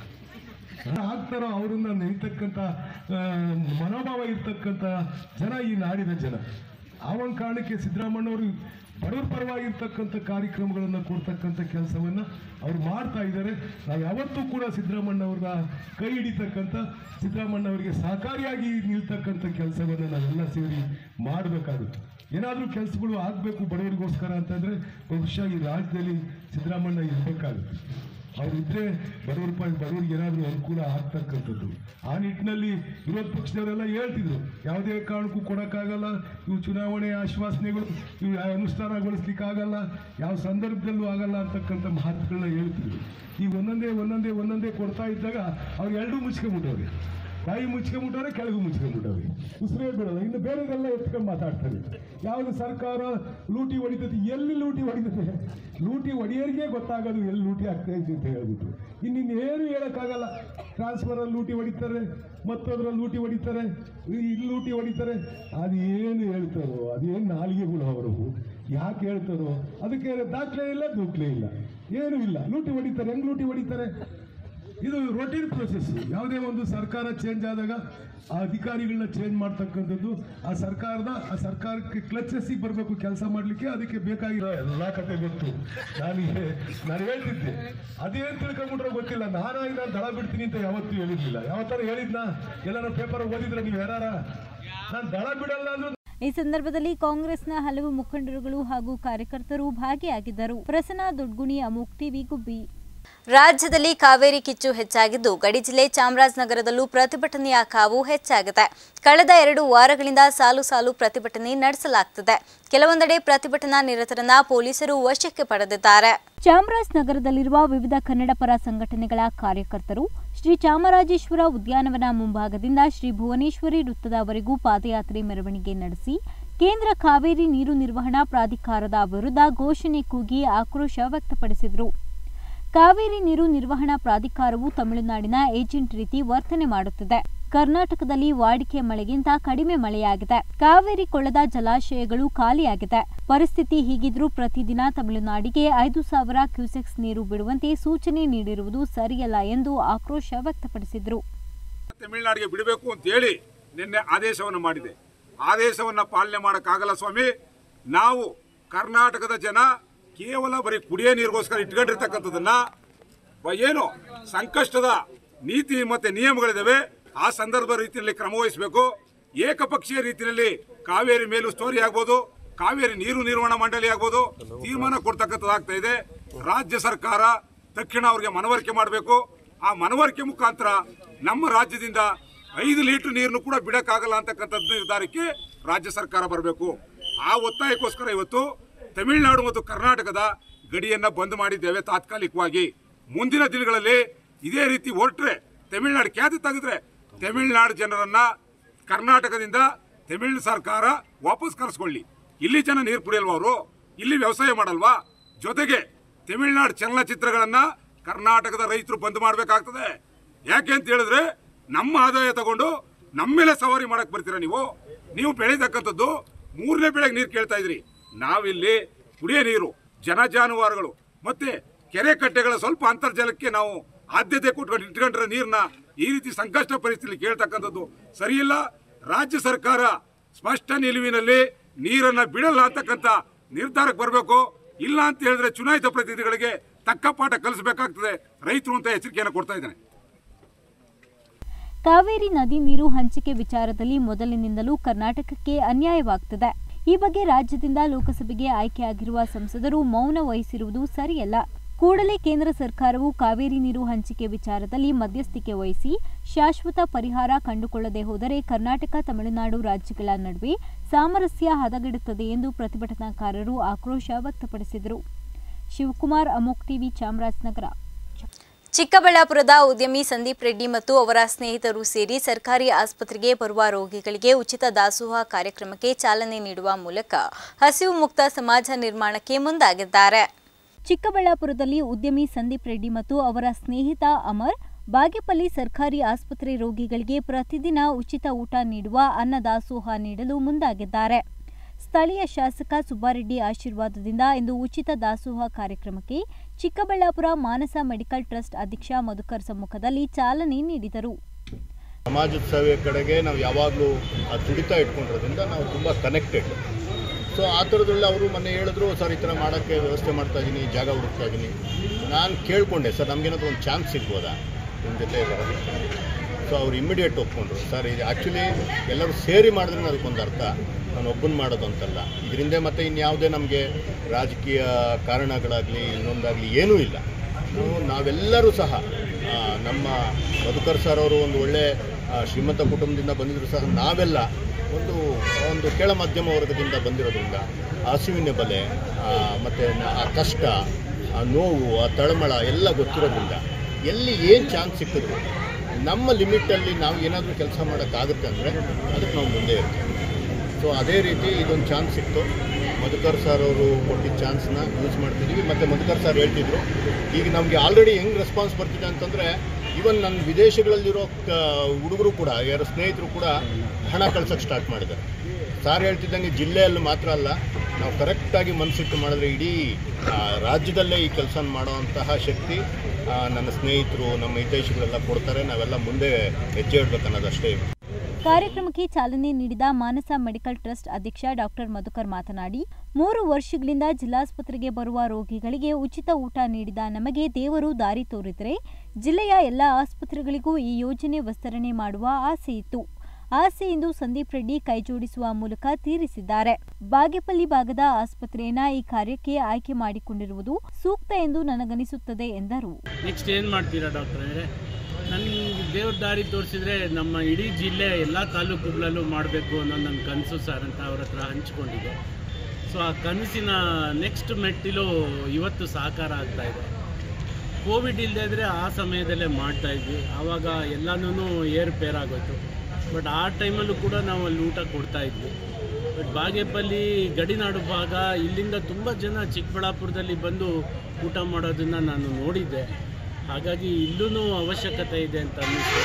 Speaker 7: ಆಗ್ತಾರೋ ಅವರನ್ನ ನೆನೆತಕ್ಕಂಥ ಆ, ಮನೋಭಾವ ಇರ್ತಕ್ಕಂಥ ಜನ ಈ ನಾಡಿನ ಜನ ಆ ಒಂದು ಕಾರಣಕ್ಕೆ ಸಿದ್ದರಾಮಣ್ಣವರು ಬಡವರ ಪರವಾಗಿರ್ತಕ್ಕಂಥ ಕಾರ್ಯಕ್ರಮಗಳನ್ನು ಕೊಡ್ತಕ್ಕಂಥ ಕೆಲಸವನ್ನು ಅವ್ರು ಮಾಡ್ತಾ ಇದ್ದಾರೆ ನಾವು ಯಾವತ್ತೂ ಕೂಡ ಸಿದ್ದರಾಮಣ್ಣವ್ರನ್ನ ಕೈ ಹಿಡಿತಕ್ಕಂಥ ಸಿದ್ದರಾಮಣ್ಣವರಿಗೆ ಸಹಕಾರಿಯಾಗಿ ನಿಲ್ತಕ್ಕಂಥ ಕೆಲಸವನ್ನು ನಾವೆಲ್ಲ ಸೇರಿ ಮಾಡಬೇಕಾಗುತ್ತೆ ಏನಾದರೂ ಕೆಲಸಗಳು ಆಗಬೇಕು ಬಡವರಿಗೋಸ್ಕರ ಅಂತಂದರೆ ಬಹುಶಃ ಈ ರಾಜ್ಯದಲ್ಲಿ ಸಿದ್ದರಾಮಣ್ಣ ಇರಬೇಕಾಗುತ್ತೆ ಅವರಿದ್ದರೆ ಬಡವರ ಪಾಯಿ ಬಡವರಿಗೆ ಏನಾದರೂ ಅನುಕೂಲ ಆಗ್ತಕ್ಕಂಥದ್ದು ಆ ನಿಟ್ಟಿನಲ್ಲಿ ವಿರೋಧ ಪಕ್ಷದವರೆಲ್ಲ ಹೇಳ್ತಿದ್ರು ಯಾವುದೇ ಕಾರಣಕ್ಕೂ ಕೊಡೋಕ್ಕಾಗಲ್ಲ ಇವು ಚುನಾವಣೆ ಆಶ್ವಾಸನೆಗಳು ಇವು ಅನುಷ್ಠಾನಗೊಳಿಸ್ಲಿಕ್ಕಾಗಲ್ಲ ಯಾವ ಸಂದರ್ಭದಲ್ಲೂ ಆಗಲ್ಲ ಅಂತಕ್ಕಂಥ ಮಾತುಗಳನ್ನ ಹೇಳ್ತಿದ್ರು ಈಗ ಒಂದೊಂದೇ ಒಂದೊಂದೇ ಒಂದೊಂದೇ ಕೊಡ್ತಾ ಇದ್ದಾಗ ಅವ್ರು ಎರಡೂ ಮುಚ್ಕೊಂಬಿಟ್ಟವ್ರೆ ಬಾಯಿ ಮುಚ್ಕೊಂಬಿಟ್ಟವ್ರೆ ಕೆಳಗೂ ಮುಚ್ಕೊಂಬಿಟ್ಟವ್ರೆ ಉಸಿರೇ ಬಿಡೋದು ಇನ್ನು ಬೇರೆದೆಲ್ಲ ಎತ್ಕೊಂಡು ಮಾತಾಡ್ತಾರೆ ಯಾವುದು ಸರ್ಕಾರ ಲೂಟಿ ಹೊಡಿತೈತಿ ಎಲ್ಲಿ ಲೂಟಿ ಹೊಡಿತದೆ ಲೂಟಿ ಹೊಡಿಯೋರಿಗೆ ಗೊತ್ತಾಗೋದು ಎಲ್ಲಿ ಲೂಟಿ ಆಗ್ತಾ ಇದೆ ಅಂತ ಹೇಳ್ಬಿಟ್ಟು ಇನ್ನಿನ್ನೇನು ಹೇಳೋಕ್ಕಾಗಲ್ಲ ಟ್ರಾನ್ಸ್ಫರಲ್ಲಿ ಲೂಟಿ ಹೊಡಿತಾರೆ ಮತ್ತೊಂದ್ರಲ್ಲಿ ಲೂಟಿ ಹೊಡಿತಾರೆ ಇಲ್ಲಿ ಲೂಟಿ ಹೊಡಿತಾರೆ ಅದೇನು ಹೇಳ್ತಾರೋ ಅದೇನು ನಾಲಿಗೆಗಳು ಅವರು ಯಾಕೆ ಹೇಳ್ತಾರೋ ಅದಕ್ಕೆ ದಾಖಲೆ ಇಲ್ಲ ದುಡ್ಲೇ ಇಲ್ಲ ಏನೂ ಇಲ್ಲ ಲೂಟಿ ಹೊಡಿತಾರೆ ಹೆಂಗ್ ಲೂಟಿ ಹೊಡಿತಾರೆ ಇದು ರೊಟೀನ್ ಪ್ರೊಸೆಸ್ ಯಾವುದೇ ಒಂದು ಸರ್ಕಾರ ಚೇಂಜ್ ಆದಾಗ ಆ ಅಧಿಕಾರಿಗಳನ್ನ ಚೇಂಜ್ ಮಾಡ್ತಕ್ಕಂಥದ್ದು ಆ ಸರ್ಕಾರದ ಆ ಸರ್ಕಾರಕ್ಕೆ ಕ್ಲಚಸ್ಸಿಗೆ ಬರಬೇಕು ಕೆಲಸ ಮಾಡಲಿಕ್ಕೆ ಅದಕ್ಕೆ ಬೇಕಾಗಿರೋ ಎಲ್ಲ ಕತೆ ಗೊತ್ತು ನಾನು ನಾನು ಹೇಳ್ತಿದ್ದೆ ಅದೇನು ತಿಳ್ಕೊಂಬಿಟ್ರೆ ಗೊತ್ತಿಲ್ಲ ನಾನಾಗಿ ನಾನು ದಳ ಬಿಡ್ತೀನಿ ಅಂತ ಯಾವತ್ತೂ ಹೇಳಿರ್ಲಿಲ್ಲ ಯಾವತ್ತಾರ ಹೇಳಿದ್ನಾ ಎಲ್ಲಾರು ಪೇಪರ್ ಓದಿದ್ರೆ ನೀವು ಯಾರಾರ ನಾನು ದಳ ಬಿಡಲ್ಲ ಅಂದ್ರೆ
Speaker 1: ಈ ಸಂದರ್ಭದಲ್ಲಿ ಕಾಂಗ್ರೆಸ್ನ ಹಲವು ಮುಖಂಡರುಗಳು ಹಾಗೂ ಕಾರ್ಯಕರ್ತರು ಭಾಗಿಯಾಗಿದ್ದರು ಪ್ರಸನ್ನ ದೊಡ್ಗುಣಿ ಅಮೋಕ್ ಟಿವಿ ಗುಬ್ಬಿ
Speaker 8: ರಾಜ್ಯದಲ್ಲಿ ಕಾವೇರಿ ಕಿಚ್ಚು ಹೆಚ್ಚಾಗಿದ್ದು ಗಡಿ ಜಿಲ್ಲೆ ಚಾಮರಾಜನಗರದಲ್ಲೂ ಪ್ರತಿಭಟನೆಯ ಕಾವು ಹೆಚ್ಚಾಗಿದೆ ಕಳೆದ ಎರಡು ವಾರಗಳಿಂದ ಸಾಲು ಸಾಲು ಪ್ರತಿಭಟನೆ ನಡೆಸಲಾಗ್ತಿದೆ ಕೆಲವೊಂದೆಡೆ ಪ್ರತಿಭಟನಾ ನಿರತರನ್ನ ಪೊಲೀಸರು ವಶಕ್ಕೆ ಪಡೆದಿದ್ದಾರೆ
Speaker 1: ಚಾಮರಾಜನಗರದಲ್ಲಿರುವ ವಿವಿಧ ಕನ್ನಡ ಪರ ಸಂಘಟನೆಗಳ ಕಾರ್ಯಕರ್ತರು ಶ್ರೀ ಚಾಮರಾಜೇಶ್ವರ ಉದ್ಯಾನವನ ಮುಂಭಾಗದಿಂದ ಶ್ರೀ ಭುವನೇಶ್ವರಿ ವೃತ್ತದವರೆಗೂ ಪಾದಯಾತ್ರೆ ಮೆರವಣಿಗೆ ನಡೆಸಿ ಕೇಂದ್ರ ಕಾವೇರಿ ನೀರು ನಿರ್ವಹಣಾ ಪ್ರಾಧಿಕಾರದ ವಿರುದ್ಧ ಘೋಷಣೆ ಕೂಗಿ ಆಕ್ರೋಶ ವ್ಯಕ್ತಪಡಿಸಿದರು ಕಾವೇರಿ ನೀರು ನಿರ್ವಹಣಾ ಪ್ರಾಧಿಕಾರವು ತಮಿಳುನಾಡಿನ ಏಜೆಂಟ್ ರೀತಿ ವರ್ತನೆ ಮಾಡುತ್ತಿದೆ ಕರ್ನಾಟಕದಲ್ಲಿ ವಾಡಿಕೆ ಮಳೆಗಿಂತ ಕಡಿಮೆ ಮಳೆಯಾಗಿದೆ ಕಾವೇರಿ ಕೊಳ್ಳದ ಜಲಾಶಯಗಳು ಖಾಲಿಯಾಗಿದೆ ಪರಿಸ್ಥಿತಿ ಹೀಗಿದ್ರೂ ಪ್ರತಿದಿನ ತಮಿಳುನಾಡಿಗೆ ಐದು ಸಾವಿರ ಕ್ಯೂಸೆಕ್ಸ್ ನೀರು ಬಿಡುವಂತೆ ಸೂಚನೆ ನೀಡಿರುವುದು ಸರಿಯಲ್ಲ ಎಂದು ಆಕ್ರೋಶ ವ್ಯಕ್ತಪಡಿಸಿದರು
Speaker 9: ತಮಿಳುನಾಡಿಗೆ ಬಿಡಬೇಕು ಅಂತ ಹೇಳಿ ನಿನ್ನೆ ಆದೇಶವನ್ನು ಮಾಡಿದೆ ಆದೇಶವನ್ನು ಪಾಲನೆ ಮಾಡೋಕ್ಕಾಗಲ್ಲ ಸ್ವಾಮಿ ನಾವು ಕರ್ನಾಟಕದ ಜನ ಕೇವಲ ಬರೀ ಕುಡಿಯೋ ನೀರಿಗೋಸ್ಕರ ಇಟ್ಕೊಂಡಿರ್ತಕ್ಕಂಥದ್ದನ್ನ ವ- ಏನು ಸಂಕಷ್ಟದ ನೀತಿ ಮತ್ತೆ ನಿಯಮಗಳಿದಾವೆ ಆ ಸಂದರ್ಭ ರೀತಿಯಲ್ಲಿ ಕ್ರಮ ವಹಿಸಬೇಕು ಏಕಪಕ್ಷೀಯ ರೀತಿಯಲ್ಲಿ ಕಾವೇರಿ ಮೇಲೂ ಸ್ಟೋರಿ ಆಗ್ಬೋದು ಕಾವೇರಿ ನೀರು ನಿರ್ವಹಣಾ ಮಂಡಳಿ ಆಗ್ಬೋದು ತೀರ್ಮಾನ ಕೊಡ್ತಕ್ಕಂಥದ್ದಾಗ್ತಾ ಇದೆ ರಾಜ್ಯ ಸರ್ಕಾರ ತಕ್ಷಣ ಅವ್ರಿಗೆ ಮನವರಿಕೆ ಮಾಡಬೇಕು ಆ ಮನವರಿಕೆ ಮುಖಾಂತರ ನಮ್ಮ ರಾಜ್ಯದಿಂದ ಐದು ಲೀಟರ್ ನೀರನ್ನು ಕೂಡ ಬಿಡಕ್ಕಾಗಲ್ಲ ಅಂತಕ್ಕಂಥದ್ದು ನಿರ್ಧಾರಕ್ಕೆ ರಾಜ್ಯ ಸರ್ಕಾರ ಬರಬೇಕು ಆ ಒತ್ತಾಯಕ್ಕೋಸ್ಕರ ಇವತ್ತು ತಮಿಳುನಾಡು ಮತ್ತು ಕರ್ನಾಟಕದ ಗಡಿಯನ್ನ ಬಂದ್ ಮಾಡಿದ್ದೇವೆ ತಾತ್ಕಾಲಿಕವಾಗಿ ಮುಂದಿನ ದಿನಗಳಲ್ಲಿ ಇದೇ ರೀತಿ ಹೊರಟ್ರೆ ತಮಿಳುನಾಡು ಖ್ಯಾತಿ ತೆಗೆದ್ರೆ ತಮಿಳುನಾಡು ಜನರನ್ನ ಕರ್ನಾಟಕದಿಂದ ತಮಿಳು ಸರ್ಕಾರ ವಾಪಸ್ ಕರೆಸ್ಕೊಳ್ಳಿ ಇಲ್ಲಿ ಜನ ನೀರು ಕುಡಿಯಲ್ವಾ ಅವರು ಇಲ್ಲಿ ವ್ಯವಸಾಯ ಮಾಡಲ್ವಾ ಜೊತೆಗೆ ತಮಿಳುನಾಡು ಚಲನಚಿತ್ರಗಳನ್ನ ಕರ್ನಾಟಕದ ರೈತರು ಬಂದ್ ಮಾಡಬೇಕಾಗ್ತದೆ ಯಾಕೆ ಅಂತ ಹೇಳಿದ್ರೆ ನಮ್ಮ ಆದಾಯ ತಗೊಂಡು ನಮ್ಮ ಮೇಲೆ ಸವಾರಿ ಮಾಡಕ್ ಬರ್ತೀರಾ ನೀವು ನೀವು ಬೆಳೀತಕ್ಕಂಥದ್ದು ಮೂರನೇ ಬೆಳೆಗೆ ನೀರು ಕೇಳ್ತಾ ಇದ್ರಿ ನಾವಿಲ್ಲಿ ಕುಡಿಯೋ ನೀರು ಜನ ಜಾನುವಾರುಗಳು ಮತ್ತೆ ಕೆರೆ ಕಟ್ಟೆಗಳ ಸ್ವಲ್ಪ ಅಂತರ್ಜಲಕ್ಕೆ ನಾವು ಆದ್ಯತೆ ಕೊಟ್ಕೊಂಡು ಇಟ್ಕೊಂಡ್ರೆ ನೀರನ್ನ ಈ ರೀತಿ ಸಂಕಷ್ಟ ಪರಿಸ್ಥಿತಿ ಕೇಳ್ತಕ್ಕಂಥದ್ದು ಸರಿಯಿಲ್ಲ ರಾಜ್ಯ ಸರ್ಕಾರ ಸ್ಪಷ್ಟ ನಿಲುವಿನಲ್ಲಿ ನೀರನ್ನ ಬಿಡಲ್ಲ ಅಂತಕ್ಕಂಥ ನಿರ್ಧಾರಕ್ಕೆ ಬರಬೇಕು ಇಲ್ಲ ಅಂತ ಹೇಳಿದ್ರೆ ಚುನಾಯಿತ ಪ್ರತಿನಿಧಿಗಳಿಗೆ ತಕ್ಕ ಪಾಠ ಕಲಿಸಬೇಕಾಗ್ತದೆ ರೈತರು ಅಂತ ಎಚ್ಚರಿಕೆಯನ್ನು ಕೊಡ್ತಾ ಇದ್ದೇನೆ
Speaker 1: ಕಾವೇರಿ ನದಿ ನೀರು ಹಂಚಿಕೆ ವಿಚಾರದಲ್ಲಿ ಮೊದಲಿನಿಂದಲೂ ಕರ್ನಾಟಕಕ್ಕೆ ಅನ್ಯಾಯವಾಗ್ತಿದೆ ಈ ಬಗ್ಗೆ ರಾಜ್ಯದಿಂದ ಲೋಕಸಭೆಗೆ ಆಯ್ಕೆಯಾಗಿರುವ ಸಂಸದರು ಮೌನ ವಹಿಸಿರುವುದು ಸರಿಯಲ್ಲ ಕೂಡಲೇ ಕೇಂದ್ರ ಸರ್ಕಾರವು ಕಾವೇರಿ ನೀರು ಹಂಚಿಕೆ ವಿಚಾರದಲ್ಲಿ ಮಧ್ಯಸ್ಥಿಕೆ ವಹಿಸಿ ಶಾಶ್ವತ ಪರಿಹಾರ ಕಂಡುಕೊಳ್ಳದೆ ಹೋದರೆ ಕರ್ನಾಟಕ ತಮಿಳುನಾಡು ರಾಜ್ಯಗಳ ನಡುವೆ ಸಾಮರಸ್ಯ ಹದಗೆಡುತ್ತದೆ ಎಂದು ಪ್ರತಿಭಟನಾಕಾರರು ಆಕ್ರೋಶ ವ್ಯಕ್ತಪಡಿಸಿದರು ಶಿವಕುಮಾರ್ ಅಮೋಕ್ ಟಿವಿ ಚಾಮರಾಜನಗರ
Speaker 8: ಚಿಕ್ಕಬಳ್ಳಾಪುರದ ಉದ್ಯಮಿ ಸಂದೀಪ್ ರೆಡ್ಡಿ ಮತ್ತು ಅವರ ಸ್ನೇಹಿತರು ಸೇರಿ ಸರ್ಕಾರಿ ಆಸ್ಪತ್ರೆಗೆ ಬರುವ ರೋಗಿಗಳಿಗೆ ಉಚಿತ ದಾಸೋಹ ಕಾರ್ಯಕ್ರಮಕ್ಕೆ ಚಾಲನೆ ನೀಡುವ ಮೂಲಕ ಹಸಿವು ಮುಕ್ತ ಸಮಾಜ ನಿರ್ಮಾಣಕ್ಕೆ ಮುಂದಾಗಿದ್ದಾರೆ
Speaker 1: ಚಿಕ್ಕಬಳ್ಳಾಪುರದಲ್ಲಿ ಉದ್ಯಮಿ ಸಂದೀಪ್ ರೆಡ್ಡಿ ಮತ್ತು ಅವರ ಸ್ನೇಹಿತ ಅಮರ್ ಬಾಗೇಪಲ್ಲಿ ಸರ್ಕಾರಿ ಆಸ್ಪತ್ರೆ ರೋಗಿಗಳಿಗೆ ಪ್ರತಿದಿನ ಉಚಿತ ಊಟ ನೀಡುವ ಅನ್ನದಾಸೋಹ ನೀಡಲು ಮುಂದಾಗಿದ್ದಾರೆ ಸ್ಥಳೀಯ ಶಾಸಕ ಸುಬ್ಬಾರೆಡ್ಡಿ ಆಶೀರ್ವಾದದಿಂದ ಇಂದು ಉಚಿತ ದಾಸೋಹ ಕಾರ್ಯಕ್ರಮಕ್ಕೆ ಚಿಕ್ಕಬಳ್ಳಾಪುರ ಮಾನಸ ಮೆಡಿಕಲ್ ಟ್ರಸ್ಟ್ ಅಧ್ಯಕ್ಷ ಮಧುಕರ್ ಸಮ್ಮುಖದಲ್ಲಿ ಚಾಲನೆ ನೀಡಿದರು
Speaker 10: ಸಮಾಜದ ಸೇವೆ ಕಡೆಗೆ ನಾವು ಯಾವಾಗಲೂ ಆ ತುಡಿತಾ ಇಟ್ಕೊಂಡಿರೋದ್ರಿಂದ ನಾವು ತುಂಬ ಕನೆಕ್ಟೆಡ್ ಸೊ ಆ ಥರದ್ರಲ್ಲಿ ಅವರು ಮೊನ್ನೆ ಹೇಳಿದ್ರು ಸರ್ ಈ ಥರ ಮಾಡೋಕ್ಕೆ ವ್ಯವಸ್ಥೆ ಮಾಡ್ತಾ ಇದ್ದೀನಿ ಜಾಗ ಹುಡುಕ್ತಾ ಇದ್ದೀನಿ ನಾನು ಕೇಳಿಕೊಂಡೆ ಸರ್ ನಮಗೇನಾದ್ರು ಒಂದು ಚಾನ್ಸ್ ಸಿಗ್ಬೋದಾ ನಿಮ್ಮ ಜೊತೆ ಬರೋದಕ್ಕೆ ಸೊ ಅವ್ರು ಇಮ್ಮಿಡಿಯೇಟ್ ಒಪ್ಕೊಂಡ್ರು ಸರ್ ಇದು ಆ್ಯಕ್ಚುಲಿ ಎಲ್ಲರೂ ಸೇರಿ ಮಾಡಿದ್ರೆ ಅದಕ್ಕೊಂದು ಅರ್ಥ ನಾನು ಒಬ್ಬನ ಮಾಡೋದು ಅಂತಲ್ಲ ಇದರಿಂದ ಮತ್ತೆ ಇನ್ಯಾವುದೇ ನಮಗೆ ರಾಜಕೀಯ ಕಾರಣಗಳಾಗಲಿ ಇನ್ನೊಂದಾಗಲಿ ಏನೂ ಇಲ್ಲ ನಾವು ನಾವೆಲ್ಲರೂ ಸಹ ಆ, ನಮ್ಮ ಮಧುಕರ್ ಸರ್ ಅವರು ಒಂದು ಒಳ್ಳೆ ಆ, ಶ್ರೀಮಂತ ಕುಟುಂಬದಿಂದ ಬಂದಿದ್ರು ಸಹ ನಾವೆಲ್ಲ ಒಂದು ಒಂದು ಕೆಳ ಮಧ್ಯಮ ವರ್ಗದಿಂದ ಬಂದಿರೋದ್ರಿಂದ ಹಸಿವಿನ ಬೆಲೆ ಆ, ಮತ್ತೆ ನ- ಆ ಕಷ್ಟ ಆ ನೋವು ಆ ತಳಮಳ ಎಲ್ಲ ಗೊತ್ತಿರೋದ್ರಿಂದ ಎಲ್ಲಿ ಏನು ಚಾನ್ಸ್ ಸಿಕ್ಕಿದ್ರು ನಮ್ಮ ಲಿಮಿಟಲ್ಲಿ ನಾವು ಏನಾದರೂ ಕೆಲಸ ಮಾಡೋಕ್ಕಾಗುತ್ತೆ ಅಂದರೆ ಅದಕ್ಕೆ ನಾವು ಮುಂದೆ ಇರ್ತೀವಿ ಸೊ ಅದೇ ರೀತಿ ಇದೊಂದು ಚಾನ್ಸ್ ಸಿಕ್ತು ಮಧುಕರ್ ಸರ್ ಅವರು ಕೊಟ್ಟಿದ್ದ ಚಾನ್ಸ್ನ ಯೂಸ್ ಮಾಡ್ತಿದ್ದೀವಿ ಮತ್ತು ಮಧುಕರ್ ಸರ್ ಹೇಳ್ತಿದ್ರು ಈಗ ನಮಗೆ ಆಲ್ರೆಡಿ ಹೆಂಗೆ ರೆಸ್ಪಾನ್ಸ್ ಬರ್ತಿದೆ ಅಂತಂದರೆ ಈವನ್ ನನ್ನ ವಿದೇಶಗಳಲ್ಲಿರೋ ಕ ಹುಡುಗರು ಕೂಡ ಯಾರ ಸ್ನೇಹಿತರು ಕೂಡ ಹಣ ಕಳ್ಸೋಕ್ಕೆ ಸ್ಟಾರ್ಟ್ ಮಾಡಿದ್ದಾರೆ ಸಾರ್ ಹೇಳ್ತಿದ್ದಂಗೆ ಜಿಲ್ಲೆಯಲ್ಲಿ ಮಾತ್ರ ಅಲ್ಲ ನಾವು ಕರೆಕ್ಟಾಗಿ ಮನಸ್ಸಿಟ್ಟು ಮಾಡಿದ್ರೆ ಇಡೀ ಆ, ರಾಜ್ಯದಲ್ಲೇ ಈ ಕೆಲಸ ಮಾಡೋವಂತಹ ಶಕ್ತಿ ಆ, ನನ್ನ ಸ್ನೇಹಿತರು ನಮ್ಮ ಹಿತೈಷಿಗಳೆಲ್ಲ ಕೊಡ್ತಾರೆ ನಾವೆಲ್ಲ ಮುಂದೆ ಹೆಜ್ಜೆ ಇಡ್ಬೇಕು ಅನ್ನೋದಷ್ಟೇ
Speaker 1: ಕಾರ್ಯಕ್ರಮಕ್ಕೆ ಚಾಲನೆ ನೀಡಿದ ಮಾನಸ ಮೆಡಿಕಲ್ ಟ್ರಸ್ಟ್ ಅಧ್ಯಕ್ಷ ಡಾಕ್ಟರ್ ಮಧುಕರ್ ಮಾತನಾಡಿ ಮೂರು ವರ್ಷಗಳಿಂದ ಜಿಲ್ಲಾಸ್ಪತ್ರೆಗೆ ಬರುವ ರೋಗಿಗಳಿಗೆ ಉಚಿತ ಊಟ ನೀಡಿದ ನಮಗೆ ದೇವರು ದಾರಿ ತೋರಿದರೆ ಜಿಲ್ಲೆಯ ಎಲ್ಲ ಆಸ್ಪತ್ರೆಗಳಿಗೂ ಈ ಯೋಜನೆ ವಿಸ್ತರಣೆ ಮಾಡುವ ಆಸೆ ಇತ್ತು ಆಸೆ ಇಂದು ಸಂದೀಪ್ ರೆಡ್ಡಿ ಕೈಜೋಡಿಸುವ ಮೂಲಕ ತೀರಿಸಿದ್ದಾರೆ ಬಾಗೇಪಲ್ಲಿ ಭಾಗದ ಆಸ್ಪತ್ರೆಯನ್ನ ಈ ಕಾರ್ಯಕ್ಕೆ ಆಯ್ಕೆ ಮಾಡಿಕೊಂಡಿರುವುದು ಸೂಕ್ತ ಎಂದು ನನಗನಿಸುತ್ತದೆ ಎಂದರು
Speaker 11: ನೆಕ್ಸ್ಟ್ ಏನು ಮಾಡ್ತೀರಾ ಡಾಕ್ಟ್ರೇ ನನಗೆ ದೇವ್ರ ದಾರಿ ತೋರಿಸಿದ್ರೆ ನಮ್ಮ ಇಡೀ ಜಿಲ್ಲೆ ಎಲ್ಲ ತಾಲೂಕುಗಳಲ್ಲೂ ಮಾಡಬೇಕು ಅನ್ನೋ ನನ್ನ ಕನಸು ಸರ್ ಅಂತ ಅವ್ರ ಹತ್ರ ಹಂಚ್ಕೊಂಡಿದ್ದೆ ಸೊ ಆ ಕನಸಿನ ನೆಕ್ಸ್ಟ್ ಮೆಟ್ಟಿಲು ಇವತ್ತು ಸಾಕಾರ ಆಗ್ತಾ ಇದೆ ಕೋವಿಡ್ ಇಲ್ಲದೆ ಇದ್ದರೆ ಆ ಸಮಯದಲ್ಲೇ ಮಾಡ್ತಾ ಇದ್ವಿ ಆವಾಗ ಎಲ್ಲನೂ ಏರ್ಪೇರ್ ಆಗೋಯ್ತು ಬಟ್ ಆ ಟೈಮಲ್ಲೂ ಕೂಡ ನಾವು ಅಲ್ಲಿ ಊಟ ಕೊಡ್ತಾ ಇದ್ವಿ ಬಟ್ ಬಾಗೇಪಲ್ಲಿ ಗಡಿನಾಡು ಭಾಗ ಇಲ್ಲಿಂದ ತುಂಬ ಜನ ಚಿಕ್ಕಬಳ್ಳಾಪುರದಲ್ಲಿ ಬಂದು ಊಟ ಮಾಡೋದನ್ನು ನಾನು ನೋಡಿದ್ದೆ ಹಾಗಾಗಿ ಇಲ್ಲೂ ಅವಶ್ಯಕತೆ ಇದೆ ಅಂತ ಅನ್ನಿಸ್ತು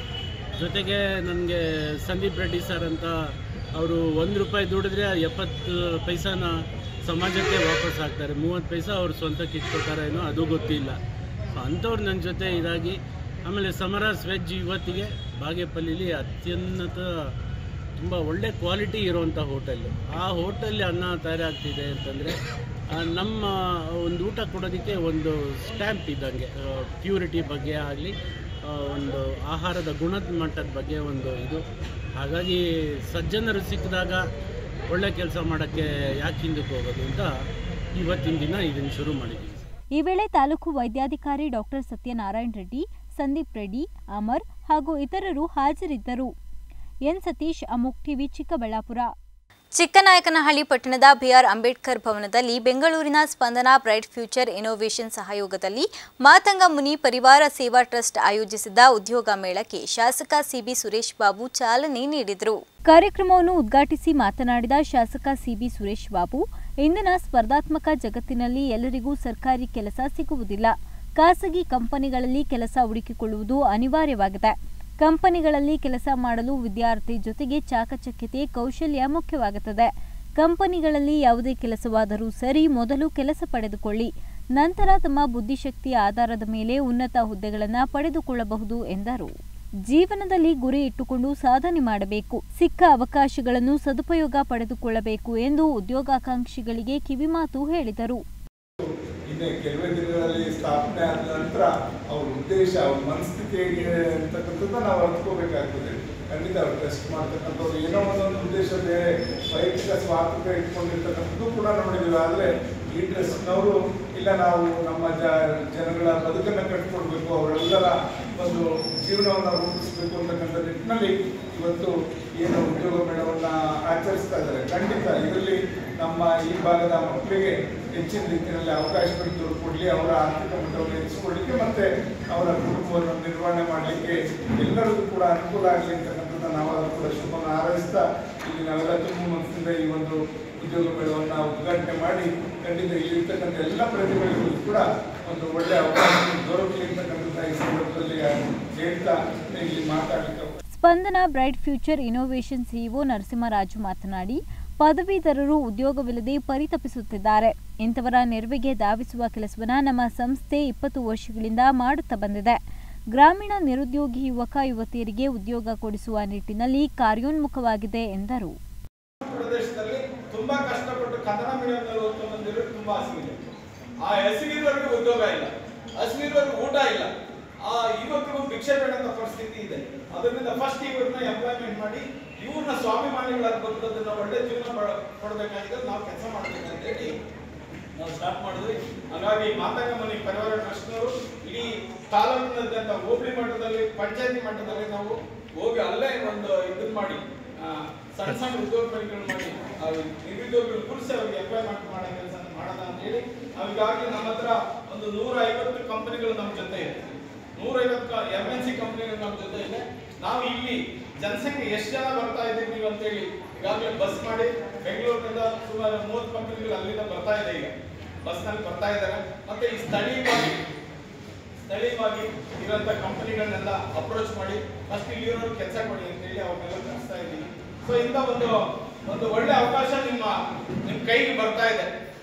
Speaker 11: ಜೊತೆಗೆ ನನಗೆ ಸಂದೀಪ್ ರೆಡ್ಡಿ ಸರ್ ಅಂತ ಅವರು ಒಂದು ರೂಪಾಯಿ ದುಡಿದ್ರೆ ಎಪ್ಪತ್ತು ಪೈಸಾನ ಸಮಾಜಕ್ಕೆ ವಾಪಸ್ ಹಾಕ್ತಾರೆ ಮೂವತ್ತು ಪೈಸಾ ಅವ್ರು ಸ್ವಂತಕ್ಕೆ ಇಟ್ಕೊತಾರೆ ಏನೋ ಅದು ಗೊತ್ತಿಲ್ಲ ಸೊ ಅಂಥವ್ರು ನನ್ನ ಜೊತೆ ಇದಾಗಿ ಆಮೇಲೆ ಸಮರಾಸ್ ವೆಜ್ ಇವತ್ತಿಗೆ ಬಾಗೇಪಲ್ಲಿಲಿ ಅತ್ಯುನ್ನತ ತುಂಬ ಒಳ್ಳೆ ಕ್ವಾಲಿಟಿ ಇರುವಂಥ ಹೋಟೆಲ್ಲು ಆ ಹೋಟೆಲ್ ಅನ್ನ ತಯಾರಾಗ್ತಿದೆ ಅಂತಂದರೆ ನಮ್ಮ ಒಂದು ಊಟ ಕೊಡೋದಕ್ಕೆ ಒಂದು ಸ್ಟ್ಯಾಂಪ್ ಇದ್ದಂಗೆ ಪ್ಯೂರಿಟಿ ಬಗ್ಗೆ ಆಗಲಿ ಒಂದು ಆಹಾರದ ಗುಣಮಟ್ಟದ ಬಗ್ಗೆ ಒಂದು ಇದು ಹಾಗಾಗಿ ಸಜ್ಜನರು ಸಿಕ್ಕಿದಾಗ ಒಳ್ಳೆ ಕೆಲಸ ಮಾಡೋಕ್ಕೆ ಯಾಕೆ ಹಿಂದಕ್ಕೆ ಹೋಗೋದು ಅಂತ ಇವತ್ತಿನ ದಿನ ಇದನ್ನು ಶುರು ಮಾಡಿದ್ದೀವಿ
Speaker 1: ಈ ವೇಳೆ ತಾಲೂಕು ವೈದ್ಯಾಧಿಕಾರಿ ಡಾಕ್ಟರ್ ಸತ್ಯನಾರಾಯಣ ರೆಡ್ಡಿ ಸಂದೀಪ್ ರೆಡ್ಡಿ ಅಮರ್ ಹಾಗೂ ಇತರರು ಹಾಜರಿದ್ದರು ಎನ್ ಸತೀಶ್ ಅಮೋಕ್ ಟಿವಿ ಚಿಕ್ಕಬಳ್ಳಾಪುರ
Speaker 8: ಚಿಕ್ಕನಾಯಕನಹಳ್ಳಿ ಪಟ್ಟಣದ ಬಿಆರ್ ಅಂಬೇಡ್ಕರ್ ಭವನದಲ್ಲಿ ಬೆಂಗಳೂರಿನ ಸ್ಪಂದನಾ ಬ್ರೈಟ್ ಫ್ಯೂಚರ್ ಇನೋವೇಷನ್ ಸಹಯೋಗದಲ್ಲಿ ಮಾತಂಗ ಮುನಿ ಪರಿವಾರ ಸೇವಾ ಟ್ರಸ್ಟ್ ಆಯೋಜಿಸಿದ್ದ ಉದ್ಯೋಗ ಮೇಳಕ್ಕೆ ಶಾಸಕ ಸಿಬಿ ಸುರೇಶ್ ಬಾಬು ಚಾಲನೆ ನೀಡಿದರು
Speaker 1: ಕಾರ್ಯಕ್ರಮವನ್ನು ಉದ್ಘಾಟಿಸಿ ಮಾತನಾಡಿದ ಶಾಸಕ ಸಿಬಿ ಸುರೇಶ್ ಬಾಬು ಇಂದಿನ ಸ್ಪರ್ಧಾತ್ಮಕ ಜಗತ್ತಿನಲ್ಲಿ ಎಲ್ಲರಿಗೂ ಸರ್ಕಾರಿ ಕೆಲಸ ಸಿಗುವುದಿಲ್ಲ ಖಾಸಗಿ ಕಂಪನಿಗಳಲ್ಲಿ ಕೆಲಸ ಹುಡುಕಿಕೊಳ್ಳುವುದು ಅನಿವಾರ್ಯವಾಗಿದೆ ಕಂಪನಿಗಳಲ್ಲಿ ಕೆಲಸ ಮಾಡಲು ವಿದ್ಯಾರ್ಥಿ ಜೊತೆಗೆ ಚಾಕಚಕ್ಯತೆ ಕೌಶಲ್ಯ ಮುಖ್ಯವಾಗುತ್ತದೆ ಕಂಪನಿಗಳಲ್ಲಿ ಯಾವುದೇ ಕೆಲಸವಾದರೂ ಸರಿ ಮೊದಲು ಕೆಲಸ ಪಡೆದುಕೊಳ್ಳಿ ನಂತರ ತಮ್ಮ ಬುದ್ಧಿಶಕ್ತಿಯ ಆಧಾರದ ಮೇಲೆ ಉನ್ನತ ಹುದ್ದೆಗಳನ್ನು ಪಡೆದುಕೊಳ್ಳಬಹುದು ಎಂದರು ಜೀವನದಲ್ಲಿ ಗುರಿ ಇಟ್ಟುಕೊಂಡು ಸಾಧನೆ ಮಾಡಬೇಕು ಸಿಕ್ಕ ಅವಕಾಶಗಳನ್ನು ಸದುಪಯೋಗ ಪಡೆದುಕೊಳ್ಳಬೇಕು ಎಂದು ಉದ್ಯೋಗಾಕಾಂಕ್ಷಿಗಳಿಗೆ ಕಿವಿಮಾತು ಹೇಳಿದರು
Speaker 12: ಇನ್ನು ಕೆಲವೇ ದಿನಗಳಲ್ಲಿ ಸ್ಥಾಪನೆ ಆದ ನಂತರ ಅವ್ರ ಉದ್ದೇಶ ಅವ್ರ ಮನಸ್ಥಿತಿ ಹೇಗೆ ಅಂತಕ್ಕಂಥದ್ದು ನಾವು ಅರ್ಥಕೋಬೇಕಾಗ್ತದೆ ಖಂಡಿತ ಅವ್ರು ಟೆಸ್ಟ್ ಮಾಡ್ತಕ್ಕಂಥವ್ರು ಏನೋ ಒಂದೊಂದು ಉದ್ದೇಶ ಬೇರೆ ವೈಯಕ್ತಿಕ ಸ್ವಾತಂತ್ರ್ಯ ಇಟ್ಕೊಂಡಿರ್ತಕ್ಕಂಥದ್ದು ಕೂಡ ನೋಡಿದ್ದೀವಿ ಆದರೆ ಈ ಟ್ರಸ್ಟ್ನವರು ಇಲ್ಲ ನಾವು ನಮ್ಮ ಜ ಜನಗಳ ಬದುಕನ್ನು ಕಟ್ಕೊಡ್ಬೇಕು ಅವರೆಲ್ಲರ ಒಂದು ಜೀವನವನ್ನು ರೂಪಿಸಬೇಕು ಅಂತಕ್ಕಂಥ ನಿಟ್ಟಿನಲ್ಲಿ ಇವತ್ತು ಏನು ಉದ್ಯೋಗ ಮೇಳವನ್ನು ಆಚರಿಸ್ತಾ ಇದ್ದಾರೆ ಖಂಡಿತ ಇದರಲ್ಲಿ ನಮ್ಮ ಈ ಭಾಗದ ಮಕ್ಕಳಿಗೆ ಹೆಚ್ಚಿನ ರೀತಿಯಲ್ಲಿ ಅವಕಾಶಗಳು ದೊರಕೊಡ್ಲಿ ಅವರ ಆರ್ಥಿಕ ಮಟ್ಟವನ್ನು ಹೆಚ್ಚಿಕೊಳ್ಳಿಕ್ಕೆ ಮತ್ತೆ ಅವರ ಕುಟುಂಬವನ್ನು ನಿರ್ವಹಣೆ ಮಾಡಲಿಕ್ಕೆ ಎಲ್ಲರಿಗೂ ಕೂಡ ಅನುಕೂಲ ಆಗಲಿ ಅಂತಕ್ಕಂಥದ್ದು ನಾವೆಲ್ಲರೂ ಕೂಡ ಶುಭವನ್ನು ಹಾರೈಸ್ತಾ ಇಲ್ಲಿ ನಾವೆಲ್ಲ ತುಂಬ ಮನಸ್ಸಿಂದ ಈ ಒಂದು ಉದ್ಯೋಗ ಮೇಳವನ್ನು ಉದ್ಘಾಟನೆ ಮಾಡಿ ಖಂಡಿತ ಇಲ್ಲಿರ್ತಕ್ಕಂಥ ಎಲ್ಲ ಪ್ರತಿಭೆಗಳಿಗೂ ಕೂಡ ಒಂದು ಒಳ್ಳೆಯ ಅವಕಾಶ ದೊರಕಲಿ ಅಂತಕ್ಕಂಥದ್ದು ಈ ಸಂದರ್ಭದಲ್ಲಿ ಹೇಳ್ತಾ ಇಲ್ಲಿ ಮಾತಾಡಲಿಕ್ಕೆ
Speaker 1: Spandana bright future innovation CEO Narasimharaju ಮಾತನಾಡಿ ಪದವೀಧರರು ಉದ್ಯೋಗವಿಲ್ಲದೆ ಪರಿತಪಿಸುತ್ತಿದ್ದಾರೆ ಇಂಥವರ ನೆರವಿಗೆ ಧಾವಿಸುವ ಕೆಲಸವನ್ನ ನಮ್ಮ ಸಂಸ್ಥೆ ಇಪ್ಪತ್ತು ವರ್ಷಗಳಿಂದ ಮಾಡುತ್ತಾ ಬಂದಿದೆ ಗ್ರಾಮೀಣ ನಿರುದ್ಯೋಗಿ ಯುವಕ ಯುವತಿಯರಿಗೆ ಉದ್ಯೋಗ ಕೊಡಿಸುವ ನಿಟ್ಟಿನಲ್ಲಿ ಕಾರ್ಯೋನ್ಮುಖವಾಗಿದೆ ಎಂದರು
Speaker 13: ಪ್ರದೇಶದಲ್ಲಿ ತುಂಬಾ ಕಷ್ಟಪಟ್ಟು ಕನ್ನಡ ಮೀಡಿಯಂನಲ್ಲಿ ಓದ್ಕೊಂಡು ಬಂದಿರೋರು ತುಂಬಾ ಹಸಿವಿದೆ ಆ ಹಸಿವಿರೋರಿಗೆ ಉದ್ಯೋಗ ಇಲ್ಲ ಹಸಿವಿರೋರಿಗೆ ಊಟ ಇಲ್ಲ ಆ ಯುವಕರಿಗೂ ಭಿಕ್ಷೆ ಬೇಡಂತ ಪರಿಸ್ಥಿತಿ ಇದೆ ಅದರಿಂದ ಫಸ್ಟ್ ಇವ್ರನ್ನ ಎಂಪ್ಲಾಯ್ಮೆಂಟ್ ಮಾಡಿ ಇವ್ರನ್ನ ಸ್ವಾಭಿಮಾನಿಗಳಾಗಿ ಬದುಕೋದನ್ನ ಒಳ್ಳೆ ಜೀವನ ಪಡ- ಕೊಡ್ಬೇಕಾಗಿದೆ ನಾವು ಕೆಲಸ ಮಾಡ್ಬೇಕಂತ ಹೇಳಿ ನಾವು ಸ್ಟಾರ್ಟ್ ಮಾಡಿದ್ವಿ ಹಾಗಾಗಿ ಮಾತಂಗ ಮನೆ ಪರಿವಾರ ಟ್ರಸ್ಟ್ನವರು ಇಡೀ ತಾಲೂಕಿನಾದ್ಯಂತ ಹೋಬಳಿ ಮಟ್ಟದಲ್ಲಿ ಪಂಚಾಯತಿ ಮಟ್ಟದಲ್ಲಿ ನಾವು ಹೋಗಿ ಅಲ್ಲೇ ಒಂದು ಇದನ್ನ ಮಾಡಿ ಆ, ಸಣ್ಣ ಸಣ್ಣ ಉದ್ಯೋಗಗಳು ಮಾಡಿ ಆ ನಿರುದ್ಯೋಗಿಗಳು ಕುರಿಸಿ ಅವ್ರಿಗೆ ಎಂಪ್ಲಾಯ್ಮೆಂಟ್ ಮಾಡೋ ಕೆಲಸ ಮಾಡೋಣ ಅಂತ ಹೇಳಿ ನಾವು ಈಗಾಗಲೇ ನಮ್ಮ ಹತ್ರ ಒಂದು ನೂರ ಐವತ್ತು ಕಂಪನಿಗಳು ನಮ್ಮ ಜೊತೆ ಇದೆ ನೂರ ಐವತ್ತು ಎಂ ಎನ್ ಸಿ ಕಂಪನಿಗಳು ನಮ್ಮ ಜೊತೆ ಇದೆ ನಾವು ಇಲ್ಲಿ ಜನಸಂಖ್ಯೆ ಎಷ್ಟು ಜನ ಬರ್ತಾ ಇದ್ದೀವಿ ನೀವು ಅಂತೇಳಿ ಈಗಾಗಲೇ ಬಸ್ ಮಾಡಿ ಬೆಂಗಳೂರಿನಿಂದ ಸುಮಾರು ಮೂವತ್ತು ಕಂಪನಿಗಳು ಅಲ್ಲಿಂದ ಬರ್ತಾ ಇದೆ ಈಗ ಬಸ್ನಲ್ಲಿ ಬರ್ತಾ ಇದ್ದಾರೆ ಮತ್ತೆ ಈ ಸ್ಥಳೀಯವಾಗಿ ಸ್ಥಳೀಯವಾಗಿ ಇರುವಂತ ಕಂಪನಿಗಳನ್ನೆಲ್ಲ ಅಪ್ರೋಚ್ ಮಾಡಿ ಫಸ್ಟ್ ಇಲ್ಲಿರೋರು ಕೆಲಸ ಕೊಡಿ ಅಂತ ಹೇಳಿ ಅವ್ರನ್ನೆಲ್ಲ ಕಳಿಸ್ತಾ ಇದ್ದೀವಿ ಸೊ ಇಂಥ ಒಂದು ಒಂದು ಒಳ್ಳೆ ಅವಕಾಶ ನಿಮ್ಮ ನಿಮ್ಮ ಕೈಗೆ ಬರ್ತಾ ಇದೆ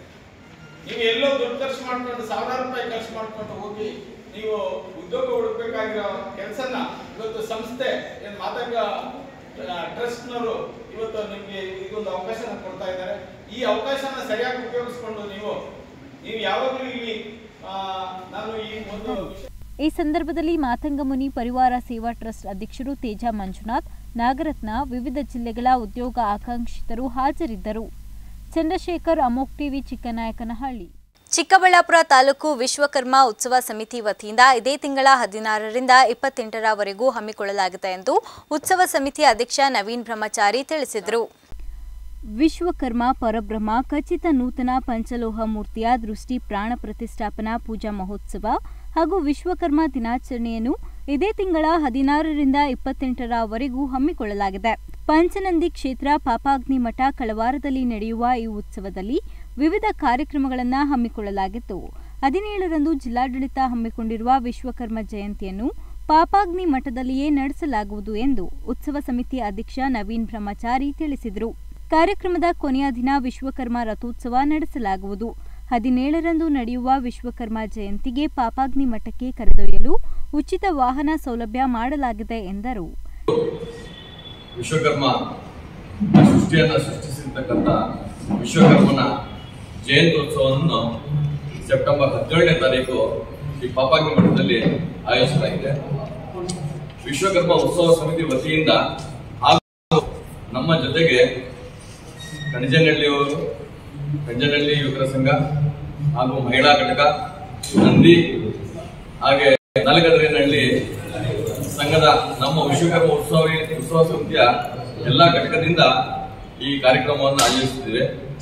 Speaker 13: ನೀವು ಎಲ್ಲೋ ದುಡ್ಡು ಖರ್ಚು ಮಾಡ್ಕೊಂಡು ಸಾವಿರಾರು ರೂಪಾಯಿ ಖರ್ಚು ಮಾಡ್ಕೊಂಡು ಹೋಗಿ ನೀವು ಉದ್ಯೋಗ ಹುಡುಕ್ಬೇಕಾಗಿರೋ ಕೆಲಸನ ಇವತ್ತು ಸಂಸ್ಥೆ ಏನು ಮಾತಂಗ ಟ್ರಸ್ಟ್ನವರು ಇವತ್ತು ನಿಮಗೆ ಇದೊಂದು ಅವಕಾಶನ ಕೊಡ್ತಾ ಇದ್ದಾರೆ ಈ ಅವಕಾಶನ ಸರಿಯಾಗಿ ಉಪಯೋಗಿಸ್ಕೊಂಡು ನೀವು ನೀವು ಯಾವಾಗಲೂ ಇಲ್ಲಿ ಆ, ನಾನು ಈ ಒಂದು ವಿಷಯ
Speaker 1: ಈ ಸಂದರ್ಭದಲ್ಲಿ ಮಾತಂಗಮುನಿ ಪರಿವಾರ ಸೇವಾ ಟ್ರಸ್ಟ್ ಅಧ್ಯಕ್ಷರು ತೇಜ ಮಂಜುನಾಥ್ ನಾಗರತ್ನ ವಿವಿಧ ಜಿಲ್ಲೆಗಳ ಉದ್ಯೋಗ ಆಕಾಂಕ್ಷಿತರು ಹಾಜರಿದ್ದರು ಚಂದ್ರಶೇಖರ್ ಅಮೋಕ್ ಟಿವಿ ಚಿಕ್ಕನಾಯಕನಹಳ್ಳಿ
Speaker 8: ಚಿಕ್ಕಬಳ್ಳಾಪುರ ತಾಲೂಕು ವಿಶ್ವಕರ್ಮ ಉತ್ಸವ ಸಮಿತಿ ವತಿಯಿಂದ ಇದೇ ತಿಂಗಳ ಹದಿನಾರರಿಂದ ಇಪ್ಪತ್ತೆಂಟರವರೆಗೂ ಹಮ್ಮಿಕೊಳ್ಳಲಾಗಿದೆ ಎಂದು ಉತ್ಸವ ಸಮಿತಿ ಅಧ್ಯಕ್ಷ ನವೀನ್ ಬ್ರಹ್ಮಚಾರಿ ತಿಳಿಸಿದರು
Speaker 1: ವಿಶ್ವಕರ್ಮ ಪರಬ್ರಹ್ಮ ಖಚಿತ ನೂತನ ಪಂಚಲೋಹ ಮೂರ್ತಿಯ ದೃಷ್ಟಿ ಪ್ರಾಣ ಪ್ರತಿಷ್ಠಾಪನಾ ಪೂಜಾ ಮಹೋತ್ಸವ ಹಾಗೂ ವಿಶ್ವಕರ್ಮ ದಿನಾಚರಣೆಯನ್ನು ಇದೇ ತಿಂಗಳ ಹದಿನಾರರಿಂದ ಇಪ್ಪತ್ತೆಂಟರವರೆಗೂ ಹಮ್ಮಿಕೊಳ್ಳಲಾಗಿದೆ ಪಂಚನಂದಿ ಕ್ಷೇತ್ರ ಪಾಪಾಗ್ನಿ ಮಠ ಕಳವಾರದಲ್ಲಿ ನಡೆಯುವ ಈ ಉತ್ಸವದಲ್ಲಿ ವಿವಿಧ ಕಾರ್ಯಕ್ರಮಗಳನ್ನು ಹಮ್ಮಿಕೊಳ್ಳಲಾಗಿತ್ತು ಹದಿನೇಳರಂದು ಜಿಲ್ಲಾಡಳಿತ ಹಮ್ಮಿಕೊಂಡಿರುವ ವಿಶ್ವಕರ್ಮ ಜಯಂತಿಯನ್ನು ಪಾಪಾಗ್ನಿ ಮಠದಲ್ಲಿಯೇ ನಡೆಸಲಾಗುವುದು ಎಂದು ಉತ್ಸವ ಸಮಿತಿ ಅಧ್ಯಕ್ಷ ನವೀನ್ ಬ್ರಹ್ಮಚಾರಿ ತಿಳಿಸಿದರು ಕಾರ್ಯಕ್ರಮದ ಕೊನೆಯ ದಿನ ವಿಶ್ವಕರ್ಮ ರಥೋತ್ಸವ ನಡೆಸಲಾಗುವುದು ಹದಿನೇಳರಂದು ನಡೆಯುವ ವಿಶ್ವಕರ್ಮ ಜಯಂತಿಗೆ ಪಾಪಾಗ್ನಿ ಮಠಕ್ಕೆ ಕರೆದೊಯ್ಯಲು ಉಚಿತ ವಾಹನ ಸೌಲಭ್ಯ ಮಾಡಲಾಗಿದೆ ಎಂದರು
Speaker 14: ವಿಶ್ವಕರ್ಮ ಸೃಷ್ಟಿಯನ್ನು ಸೃಷ್ಟಿಸಿರ್ತಕ್ಕಂಥ ವಿಶ್ವಕರ್ಮನ ಜಯಂತ್ಯೋತ್ಸವವನ್ನು ಸೆಪ್ಟೆಂಬರ್ ಹದಿನೇಳನೇ ತಾರೀಕು ಈ ಪಾಪಾಗ್ನಿ ಮಠದಲ್ಲಿ ಆಯೋಜಿಸಲಾಗಿದೆ ವಿಶ್ವಕರ್ಮ ಉತ್ಸವ ಸಮಿತಿ ವತಿಯಿಂದ ಹಾಗೂ ನಮ್ಮ ಜೊತೆಗೆ ಕಣಜನಹಳ್ಳಿಯವರು ಕಂಜನಹಳ್ಳಿ ಯುವಕರ ಸಂಘ ಹಾಗೂ ಮಹಿಳಾ ಘಟಕ ನಂದಿ ಹಾಗೆ ನಾಲ್ಕದರಿನಹಳ್ಳಿ ಸಂಘದ ನಮ್ಮ ವಿಶ್ವಕರ್ಮ ಉತ್ಸವ ಉತ್ಸವ ಸಮಿತಿಯ ಎಲ್ಲಾ ಘಟಕದಿಂದ ಈ ಕಾರ್ಯಕ್ರಮವನ್ನು ಆಯೋಜಿಸುತ್ತಿದೆ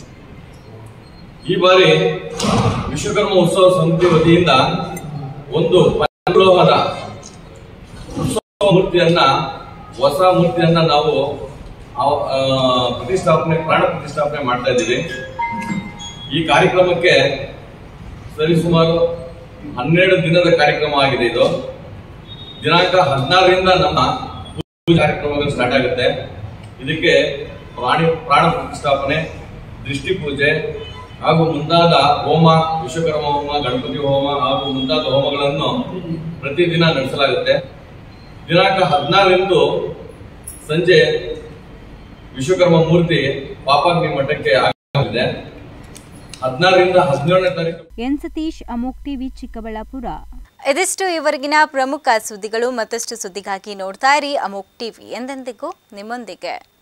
Speaker 14: ಈ ಬಾರಿ ವಿಶ್ವಕರ್ಮ ಉತ್ಸವ ಸಮಿತಿ ವತಿಯಿಂದ ಒಂದು ಪಂಚಲೋಹದ ಉತ್ಸವ ಮೂರ್ತಿಯನ್ನ ಹೊಸ ಮೂರ್ತಿಯನ್ನ ನಾವು ಆ- ಆ, ಪ್ರತಿಷ್ಠಾಪನೆ ಪ್ರಾಣ ಪ್ರತಿಷ್ಠಾಪನೆ ಮಾಡ್ತಾ ಇದ್ದೀವಿ ಈ ಕಾರ್ಯಕ್ರಮಕ್ಕೆ ಸರಿಸುಮಾರು ಹನ್ನೆರಡು ದಿನದ ಕಾರ್ಯಕ್ರಮ ಆಗಿದೆ ಇದು ದಿನಾಂಕ ಹದಿನಾರರಿಂದ ನಮ್ಮ ಪೂಜೆ ಕಾರ್ಯಕ್ರಮಗಳು ಸ್ಟಾರ್ಟ್ ಆಗುತ್ತೆ ಇದಕ್ಕೆ ಪ್ರಾಣಿ ಪ್ರಾಣ ಪ್ರತಿಷ್ಠಾಪನೆ ದೃಷ್ಟಿ ಪೂಜೆ ಹಾಗೂ ಮುಂತಾದ ಹೋಮ ವಿಶ್ವಕರ್ಮ ಹೋಮ ಗಣಪತಿ ಹೋಮ ಹಾಗೂ ಮುಂತಾದ ಹೋಮಗಳನ್ನು ಪ್ರತಿದಿನ ನಡೆಸಲಾಗುತ್ತೆ ದಿನಾಂಕ ಹದಿನಾರರಂದು ಸಂಜೆ ವಿಶ್ವಕರ್ಮ ಮೂರ್ತಿ ಪಾಪಾಗ್ನಿ ಮಠಕ್ಕೆ ಆಗಲಿದೆ ಹದಿನಾರರಿಂದ ಹದಿನೇಳನೇ ತಾರೀಕು
Speaker 1: ಎನ್ ಸತೀಶ್ ಅಮೋಕ್ ಟಿವಿ ಚಿಕ್ಕಬಳ್ಳಾಪುರ
Speaker 8: ಇದಿಷ್ಟು ಇವರೆಗಿನ ಪ್ರಮುಖ ಸುದ್ದಿಗಳು ಮತ್ತಷ್ಟು ಸುದ್ದಿಗಾಗಿ ನೋಡ್ತಾ ಇರಿ ಅಮೋಕ್ ಟಿವಿ ಎಂದೆಂದಿಗೂ ನಿಮ್ಮೊಂದಿಗೆ